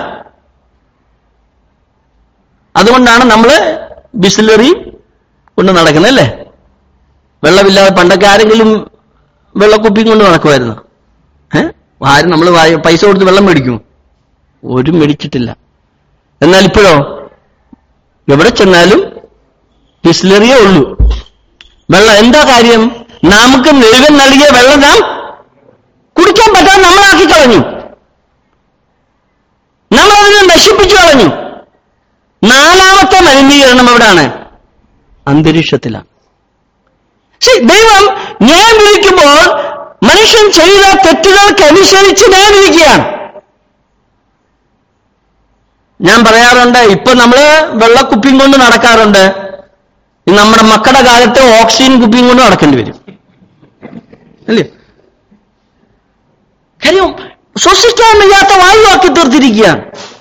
അതുകൊണ്ടാണ് നമ്മൾ ബിസ്ലറി കൊണ്ട് നടക്കുന്നത് അല്ലേ വെള്ളമില്ലാതെ പണ്ടൊക്കെ ആരെങ്കിലും വെള്ളക്കുപ്പിയും കൊണ്ട് നടക്കുമായിരുന്നു ഏഹ് ആരും നമ്മൾ പൈസ കൊടുത്ത് വെള്ളം മേടിക്കും ഒരു മേടിച്ചിട്ടില്ല എന്നാൽ ഇപ്പോഴോ എവിടെ ചെന്നാലും ബിസ്ലറിയേ ഉള്ളൂ വെള്ളം എന്താ കാര്യം നമുക്ക് നെഴുകൻ നൽകിയ വെള്ളം നാം കുടിക്കാൻ പറ്റാതെ നമ്മളാക്കി കളഞ്ഞു നമ്മൾ അതിനെ നശിപ്പിച്ചു കളഞ്ഞു നാലാമത്തെ മലിനീകരണം എവിടാണ് അന്തരീക്ഷത്തിലാണ് See, ദൈവം ന്യായം വിധിക്കുമ്പോൾ മനുഷ്യൻ ചെയ്ത തെറ്റുകൾക്ക് അനുസരിച്ച് ന്യായം വിധിക്കുകയാണ് ഞാൻ പറയാറുണ്ട് ഇപ്പൊ നമ്മള് വെള്ളക്കുപ്പിയും കൊണ്ട് നടക്കാറുണ്ട് ഇനി നമ്മുടെ മക്കളുടെ കാലത്ത് ഓക്സിജൻ കുപ്പിയും കൊണ്ട് നടക്കേണ്ടി വരും അല്ലേ കാര്യം ശ്വസിക്കാൻ വയ്യാത്ത വായുവാക്കി തീർത്തിരിക്കുകയാണ്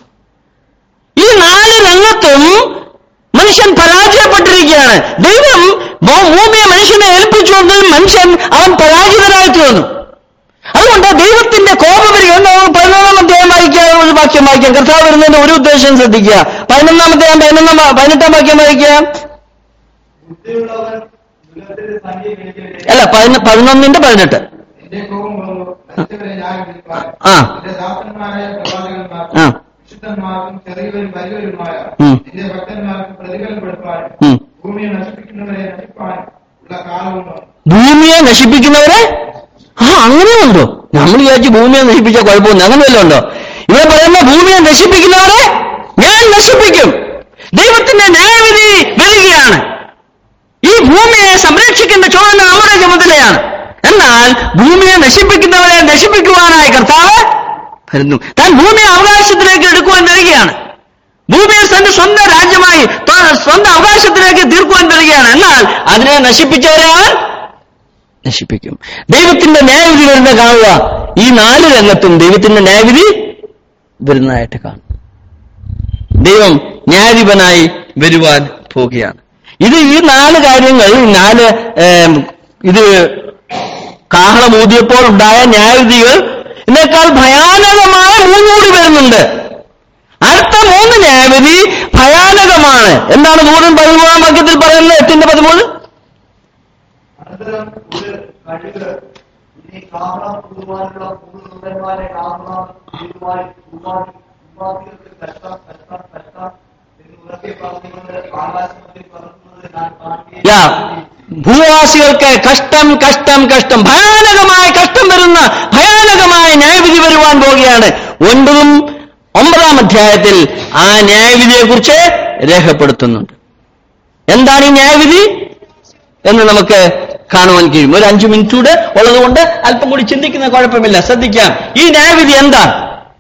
ഈ നാല് രംഗത്തും മനുഷ്യൻ പരാജയപ്പെട്ടിരിക്കുകയാണ് ദൈവം ഭൂ- ഭൂമിയെ മനുഷ്യനെ ഏൽപ്പിച്ചുകൊണ്ട് മനുഷ്യൻ അവൻ പരാജിതനായി തീർന്നു അതുകൊണ്ട് ദൈവത്തിന്റെ കോപപരികൾ പതിനൊന്നാം അധ്യായം വായിക്കുക ഒരു വാക്യം വായിക്കാം കർത്താവ് വരുന്നതിന്റെ ഒരു ഉദ്ദേശം ശ്രദ്ധിക്കുക പതിനൊന്നാമത്തെ പതിനൊന്നാം വാ- പതിനെട്ടാം വാക്യം വായിക്കുക ബുദ്ധിയുള്ളവൻ മൃഗത്തിന്റെ സംഖ്യ ഗണിക്കരുത് അല്ല പതിന- പതിനൊന്നിന്റെ പതിനെട്ട് എന്റെ കോപം വന്നു മനുഷ്യരെ ന്യായം വിധിപ്പാൻ ആ. എന്റെ ദാസന്മാരായ പ്രവാചകന്മാർക്കും ആ വിശുദ്ധന്മാർക്കും ചെറിയവരും വലിയവരുമായ ഉം. എന്റെ ഭക്തന്മാർക്കും പ്രതിഫലം കൊടുപ്പാനും ഉം. ഭൂമിയെ നശിപ്പിക്കുന്നവരെ നശിപ്പാനും ഉള്ള കാലവും വന്നു. ഭൂമിയെ നശിപ്പിക്കുന്നവരെ ആ അങ്ങനെയുണ്ടോ നമ്മൾ വിചാരിച്ചു ഭൂമിയെ നശിപ്പിച്ചാൽ കുഴപ്പമൊന്നും അങ്ങനെ വല്ലതും ഉണ്ടോ ഇവിടെ പറയുന്ന ഭൂമിയെ നശിപ്പിക്കുന്നവരെ ഞാൻ നശിപ്പിക്കും ദൈവത്തിന്റെ ന്യായവിധി വരികയാണ് ഈ ഭൂമിയെ സംരക്ഷിക്കേണ്ട ചുമതല നമ്മുടെ ചുമതലയാണ് എന്നാൽ ഭൂമിയെ നശിപ്പിക്കുന്നവരെ നശിപ്പിക്കുവാനായി കർത്താവ് വരുന്നു താൻ ഭൂമിയെ അവകാശത്തിലേക്ക് എടുക്കുവാൻ വരികയാണ് ഭൂമിയെ തന്റെ സ്വന്തം രാജ്യമായി ത- സ്വന്തം അവകാശത്തിലേക്ക് തീർക്കുവാൻ വരികയാണ് എന്നാൽ അതിനെ നശിപ്പിച്ചവരെ അവൻ നശിപ്പിക്കും ദൈവത്തിന്റെ ന്യായവിധി വരുന്ന കാണുക ഈ നാല് രംഗത്തും ദൈവത്തിന്റെ ന്യായവിധി വരുന്നതായിട്ട് കാണും ദൈവം ന്യായാധിപനായി വരുവാൻ പോവുകയാണ് ഇത് ഈ നാല് കാര്യങ്ങൾ ഈ നാല് ഏം, ഇത് കാഹളമൂതിയപ്പോൾ ഉണ്ടായ ന്യായവിധികൾ ഇതിനേക്കാൾ ഭയാനകമായ മൂന്നുകൂടി വരുന്നുണ്ട് അടുത്ത മൂന്ന് ന്യായവിധി ഭയാനകമാണ് എന്താണ് നൂറിൻ പതിമൂന്നാം വാക്യത്തിൽ പറയുന്നത് എട്ടിന്റെ പതിമൂന്ന് അനന്തരം ഒരു കഴുക് ഇനി കാഹളം പുതുവാനുള്ള പുതുമാരെ കാഹളം ഇതുമായി ഉപാധികൾക്ക് കഷ്ടം കഷ്ടം കഷ്ടം എന്ന് ഉറക്കെ പറഞ്ഞുകൊണ്ട് ആകാശത്തിൽ പറക്കുന്നത് ഞാൻ യാ കാണുകയും ഭൂവാസികൾക്ക് കഷ്ടം കഷ്ടം കഷ്ടം ഭയാനകമായ കഷ്ടം വരുന്ന ഭയാനകമായ ന്യായവിധി വരുവാൻ പോവുകയാണ് ഒൻപതും ഒമ്പതാം അധ്യായത്തിൽ ആ ന്യായവിധിയെക്കുറിച്ച് രേഖപ്പെടുത്തുന്നുണ്ട് എന്താണ് ഈ ന്യായവിധി എന്ന് നമുക്ക് കാണുവാൻ കഴിയും ഒരു അഞ്ചു മിനിറ്റ് കൂടെ ഉള്ളതുകൊണ്ട് അല്പം കൂടി ചിന്തിക്കുന്ന കുഴപ്പമില്ല ശ്രദ്ധിക്കാം ഈ ന്യായവിധി എന്താണ്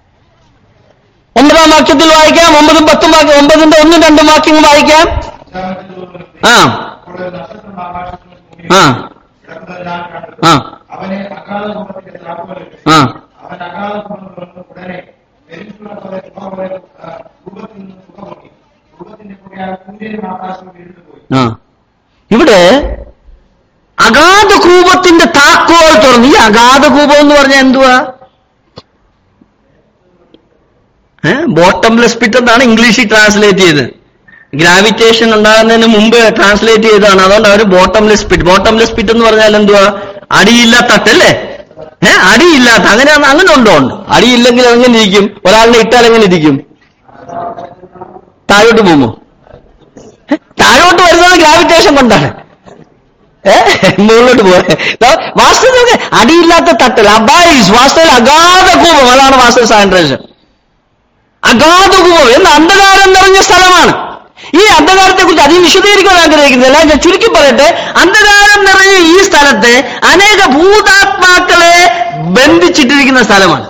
ഒമ്പതാം വാക്യത്തിൽ വായിക്കാം ഒമ്പതും പത്തും വാക്യം ഒമ്പതിന്റെ ഒന്നും രണ്ടും വാക്യങ്ങൾ വായിക്കാം അഞ്ചാമത്തെ ദിവസം ആ അപ്പോൾ ഒരു നക്ഷത്രം ആകാശത്തിന് ഭൂമിയിൽ ആ കിടക്കുന്നത് ഞാൻ കണ്ടു ആ അവനെ അകാല ഭൂമത്തിന്റെ താക്കോലിട്ടു ആ അവൻ അകാല ഭൂമി വന്ന് ഉടനെ പെരുമ്പുള്ള പോലെ സുഖ പോലെ ആ, രൂപത്തിൽ നിന്ന് സുഖ പൊട്ടി രൂപത്തിന്റെ കൂടെ സൂര്യനും ആകാശവും ഇരുണ്ടുപോയി ആ ഇവിടെ അഗാധകൂപത്തിന്റെ താക്കോൽ തുറന്നു ഈ അഗാധകൂപം എന്ന് പറഞ്ഞാൽ എന്തുവാ ബോട്ടംലെസ് പിറ്റ് എന്നാണ് ഇംഗ്ലീഷിൽ ട്രാൻസ്ലേറ്റ് ചെയ്ത് ഗ്രാവിറ്റേഷൻ ഉണ്ടാകുന്നതിന് മുമ്പ് ട്രാൻസ്ലേറ്റ് ചെയ്തതാണ് അതുകൊണ്ട് അവർ ബോട്ടംലെസ് പിറ്റ് ബോട്ടംലെസ് പിറ്റ് എന്ന് പറഞ്ഞാൽ എന്തുവാ അടിയില്ലാത്ത തട്ടല്ലേ ഏഹ് അടിയില്ലാത്ത അങ്ങനെ അങ്ങനെ ഉണ്ടോ ഉണ്ട് അടിയില്ലെങ്കിൽ എങ്ങനെ ഇരിക്കും ഒരാളിനെ ഇട്ടാൽ എങ്ങനെ ഇരിക്കും താഴോട്ട് പോകുമോ ഏ? താഴോട്ട് വരുന്നത് ഗ്രാവിറ്റേഷൻ കൊണ്ടാണ് ഏ മുകളിലോട്ട് പോയെ വാസ്തവത്തിൽ അടിയില്ലാത്ത തട്ടൽ അബായിസ് വാസ്തവത്തിൽ അഗാധ കൂപം അതാണ് വാസ്തവ സാനിറ്റേഷൻ അഗാധ കൂപം എന്ന് അന്ധകാരം നിറഞ്ഞ സ്ഥലമാണ് ഈ അന്ധകാരത്തെ കുറിച്ച് അധികം വിശദീകരിക്കാൻ ആഗ്രഹിക്കുന്നില്ല ഞാൻ ചുരുക്കി പറയട്ടെ അന്ധകാരം നിറഞ്ഞ ഈ സ്ഥലത്ത് അനേക ഭൂതാത്മാക്കളെ ബന്ധിച്ചിട്ടിരിക്കുന്ന സ്ഥലമാണ്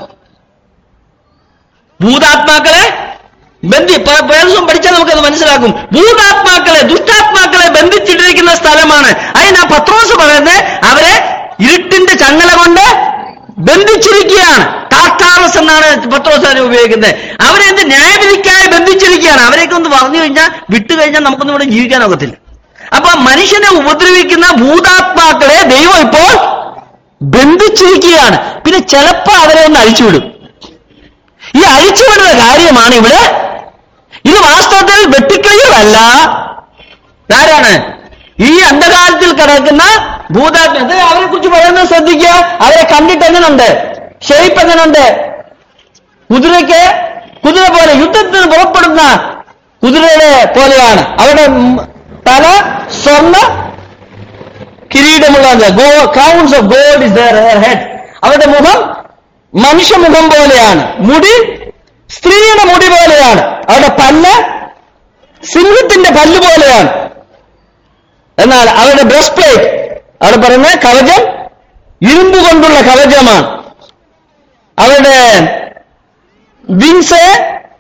ഭൂതാത്മാക്കളെ ബന്ധി പ- പല ദിവസം പഠിച്ചാൽ നമുക്കത് മനസ്സിലാക്കും ഭൂതാത്മാക്കളെ ദുഷ്ടാത്മാക്കളെ ബന്ധിച്ചിട്ടിരിക്കുന്ന സ്ഥലമാണ് അതിന് ആ പത്രോസ് പറയുന്നത് അവരെ ഇരുട്ടിന്റെ ചങ്ങല കൊണ്ട് ബന്ധിച്ചിരിക്കുകയാണ് ടാർട്ടാറസ് എന്നാണ് പത്രോസ് അതിനെ ഉപയോഗിക്കുന്നത് അവരെ എന്ത് ന്യായവിധിക്കായി ബന്ധിച്ചിരിക്കുകയാണ് അവരെയൊക്കെ ഒന്ന് പറഞ്ഞു കഴിഞ്ഞാൽ വിട്ടു കഴിഞ്ഞാൽ നമുക്കൊന്നും ഇവിടെ ജീവിക്കാനൊക്കത്തില്ല അപ്പൊ മനുഷ്യനെ ഉപദ്രവിക്കുന്ന ഭൂതാത്മാക്കളെ ദൈവം ഇപ്പോൾ ബന്ധിച്ചിരിക്കുകയാണ് പിന്നെ ചിലപ്പോ അവരെ ഒന്ന് അഴിച്ചുവിടും ഈ അഴിച്ചുവിടുന്ന കാര്യമാണ് ഇവിടെ ഇത് വാസ്തവത്തിൽ വെട്ടിക്കളികളല്ല ആരാണ് ഈ അന്ധകാലത്തിൽ കിടക്കുന്ന ഭൂതാത്മ അവരെ കുറിച്ച് പറയുന്നത് ശ്രദ്ധിക്കുക അവരെ കണ്ടിട്ട് എങ്ങനുണ്ട് ഷേപ്പ് എങ്ങനുണ്ട് കുതിരയ്ക്ക് കുതിര പോലെ യുദ്ധത്തിന് പുറപ്പെടുന്ന കുതിരയുടെ പോലെയാണ് അവരുടെ ഉം തല സ്വർണ്ണ കിരീടമുള്ള crowns of god is their head അവരുടെ മുഖം മനുഷ്യമുഖം പോലെയാണ് മുടി സ്ത്രീയുടെ മുടി പോലെയാണ് അവരുടെ പല്ല് സിംഹത്തിന്റെ പല്ല് പോലെയാണ് എന്നാൽ അവരുടെ ബ്രസ്റ്റ് പ്ലേറ്റ് അവിടെ പറയുന്ന കവചം ഇരുമ്പ് കൊണ്ടുള്ള കവചമാണ് അവരുടെ വിങ്സ്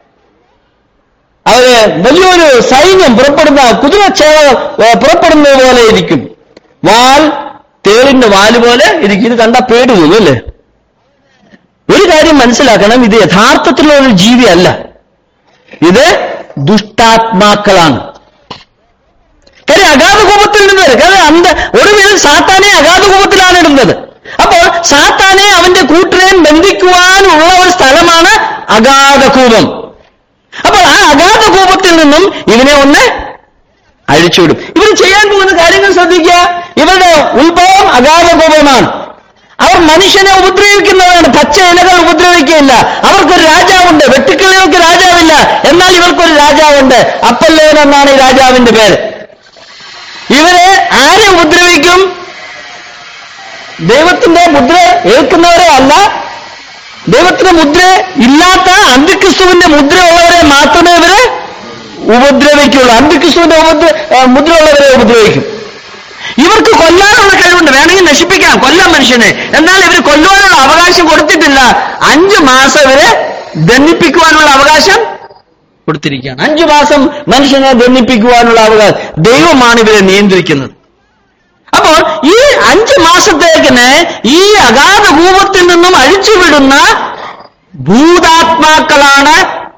അവര് വലിയൊരു സൈന്യം പുറപ്പെടുന്ന കുതിരച്ചേവ ഏ, പുറപ്പെടുന്നത് പോലെ ഇരിക്കും വാൽ തേളിന്റെ വാല് പോലെ ഇരിക്കും ഇത് കണ്ട പേടി തോന്നും അല്ലേ ഒരു കാര്യം മനസ്സിലാക്കണം ഇത് യഥാർത്ഥത്തിലുള്ള ഒരു ജീവിയല്ല ഇത് ദുഷ്ടാത്മാക്കളാണ് കാര്യം അഗാധകൂപത്തിൽ നിന്ന് വരും കാരണം അന്ത ഒടുവിൽ സാത്താനെ അഗാധകൂപത്തിലാണ് ഇടുന്നത് അപ്പോൾ സാത്താനെ അവന്റെ കൂട്ടരെയും ബന്ധിക്കുവാനുള്ള ഒരു സ്ഥലമാണ് അഗാധകൂപം അപ്പോൾ ആ അഗാധകൂപത്തിൽ നിന്നും ഇവനെ ഒന്ന് അഴിച്ചുവിടും ഇവർ ചെയ്യാൻ പോകുന്ന കാര്യങ്ങൾ ശ്രദ്ധിക്കുക ഇവരുടെ ഉത്ഭവം അഗാധകൂപമാണ് അവർ മനുഷ്യനെ ഉപദ്രവിക്കുന്നവരാണ് പച്ച ഇലകൾ ഉപദ്രവിക്കുകയില്ല അവർക്കൊരു രാജാവുണ്ട് വെട്ടുക്കിളികൾക്ക് രാജാവില്ല എന്നാൽ ഇവർക്കൊരു രാജാവുണ്ട് അപ്പല്ലേൻ എന്നാണ് ഈ രാജാവിന്റെ പേര് ഇവരെ ആരെ ഉപദ്രവിക്കും ദൈവത്തിന്റെ മുദ്ര ഏൽക്കുന്നവരെ അല്ല ദൈവത്തിന്റെ മുദ്ര ഇല്ലാത്ത അന്തിക്രിസ്തുവിന്റെ മുദ്ര ഉള്ളവരെ മാത്രമേ ഇവര് ഉപദ്രവിക്കുള്ളൂ അന്തിക്രിസ്തുവിന്റെ ഉപദ്ര ഏ, മുദ്ര ഉള്ളവരെ ഉപദ്രവിക്കും ഇവർക്ക് കൊല്ലാനുള്ള കഴിവുണ്ട് വേണമെങ്കിൽ നശിപ്പിക്കാം കൊല്ലാം മനുഷ്യനെ എന്നാൽ ഇവർ കൊല്ലുവാനുള്ള അവകാശം കൊടുത്തിട്ടില്ല അഞ്ചു മാസം ഇവരെ ദണ്ഡിപ്പിക്കുവാനുള്ള അവകാശം കൊടുത്തിരിക്കുകയാണ് അഞ്ചു മാസം മനുഷ്യനെ ദണ്ഡിപ്പിക്കുവാനുള്ള അവകാശം ദൈവമാണ് ഇവരെ നിയന്ത്രിക്കുന്നത് അപ്പോൾ ഈ അഞ്ച് മാസത്തേക്കിന് ഈ അഗാധ ഭൂപത്തിൽ നിന്നും അഴിച്ചുവിടുന്ന ഭൂതാത്മാക്കളാണ്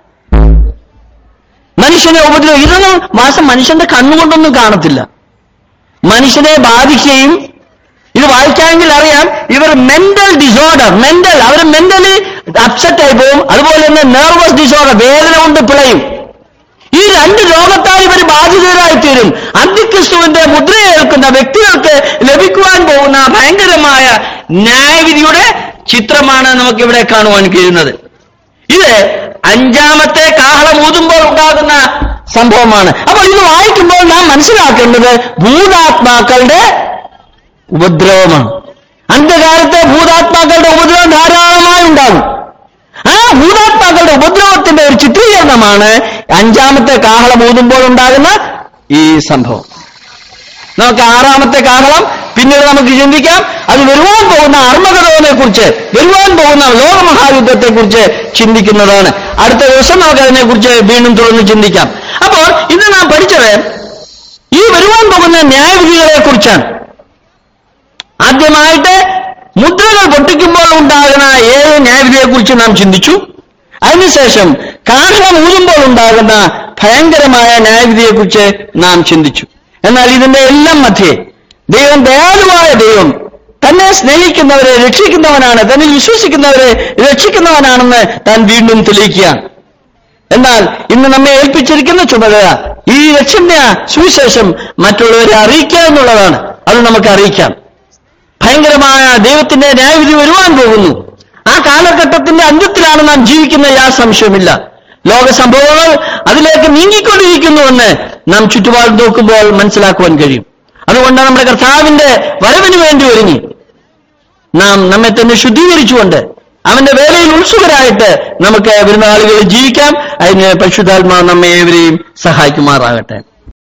മനുഷ്യനെ ഉപദ്രവം ഇതൊന്നും മാസം മനുഷ്യന്റെ കണ്ണുകൊണ്ടൊന്നും കാണത്തില്ല മനുഷ്യനെ ബാധിക്കുകയും ഇത് വായിക്കാമെങ്കിൽ അറിയാം ഇവർ മെന്റൽ ഡിസോർഡർ മെന്റൽ അവർ മെന്റലി അപ്സെറ്റ് ആയി പോകും അതുപോലെ തന്നെ നെർവസ് ഡിസോർഡർ വേദന കൊണ്ട് പിളയും ഈ രണ്ട് രോഗത്താൽ ഇവർ ബാധിതരായി തീരും അന്തിക്രിസ്തുവിന്റെ മുദ്രയേൽക്കുന്ന വ്യക്തികൾക്ക് ലഭിക്കുവാൻ പോകുന്ന ഭയങ്കരമായ ന്യായവിധിയുടെ ചിത്രമാണ് നമുക്കിവിടെ കാണുവാൻ കഴിയുന്നത് ഇത് അഞ്ചാമത്തെ കാഹളം ഊതുമ്പോൾ ഉണ്ടാകുന്ന സംഭവമാണ് അപ്പോൾ ഇത് വായിക്കുമ്പോൾ നാം മനസ്സിലാക്കേണ്ടത് ഭൂതാത്മാക്കളുടെ ഉപദ്രവമാണ് അന്ത്യകാലത്തെ ഭൂതാത്മാക്കളുടെ ഉപദ്രവം ധാരാളമായി ഉണ്ടാകും ആ ഭൂതാത്മാക്കളുടെ ഉപദ്രവത്തിന്റെ ഒരു ചിത്രീകരണമാണ് അഞ്ചാമത്തെ കാഹളം ഊതുമ്പോൾ ഉണ്ടാകുന്ന ഈ സംഭവം നമുക്ക് ആറാമത്തെ കാഹളം പിന്നീട് നമുക്ക് ചിന്തിക്കാം അത് വരുവാൻ പോകുന്ന അർമ്മകഥോനെ കുറിച്ച് വരുവാൻ പോകുന്ന ലോകമഹായുദ്ധത്തെ കുറിച്ച് ചിന്തിക്കുന്നതാണ് അടുത്ത ദിവസം നമുക്ക് അതിനെക്കുറിച്ച് വീണ്ടും തുടർന്ന് ചിന്തിക്കാം അപ്പോൾ ഇന്ന് നാം പഠിച്ചത് ഈ വരുവാൻ പോകുന്ന ന്യായവിധികളെ കുറിച്ചാണ് ആദ്യമായിട്ട് മുദ്രകൾ പൊട്ടിക്കുമ്പോൾ ഉണ്ടാകുന്ന ഏഴ് ന്യായവിധിയെക്കുറിച്ച് നാം ചിന്തിച്ചു അതിനുശേഷം കാഹളം ഊതുമ്പോൾ ഉണ്ടാകുന്ന ഭയങ്കരമായ ന്യായവിധിയെക്കുറിച്ച് നാം ചിന്തിച്ചു എന്നാൽ ഇതിന്റെ എല്ലാം മധ്യേ ദൈവം ദയാലുവായ ദൈവം തന്നെ സ്നേഹിക്കുന്നവരെ രക്ഷിക്കുന്നവനാണ് തന്നിൽ വിശ്വസിക്കുന്നവരെ രക്ഷിക്കുന്നവനാണെന്ന് താൻ വീണ്ടും തെളിയിക്കുകയാണ് എന്നാൽ ഇന്ന് നമ്മെ ഏൽപ്പിച്ചിരിക്കുന്ന ചുമതല ഈ രക്ഷണ്യ സുവിശേഷം മറ്റുള്ളവരെ അറിയിക്കുക എന്നുള്ളതാണ് അത് നമുക്ക് അറിയിക്കാം ഭയങ്കരമായ ദൈവത്തിന്റെ ന്യായവിധി വരുവാൻ പോകുന്നു ആ കാലഘട്ടത്തിന്റെ അന്ത്യത്തിലാണ് നാം ജീവിക്കുന്ന യാ സംശയമില്ല ലോക സംഭവങ്ങൾ അതിലേക്ക് നീങ്ങിക്കൊണ്ടിരിക്കുന്നുവെന്ന് നാം ചുറ്റുപാട് നോക്കുമ്പോൾ മനസ്സിലാക്കുവാൻ കഴിയും അതുകൊണ്ട് നമ്മുടെ കർത്താവിന്റെ വരവിന് വേണ്ടി ഒരുങ്ങി നാം നമ്മെ തന്നെ ശുദ്ധീകരിച്ചുകൊണ്ട് അവന്റെ വേലയിൽ ഉത്സുകരായിട്ട് നമുക്ക് വരുന്ന ആളുകളിൽ ജീവിക്കാം അതിന് പരിശുദ്ധാത്മാ നമ്മെ ഏവരെയും സഹായിക്കുമാറാകട്ടെ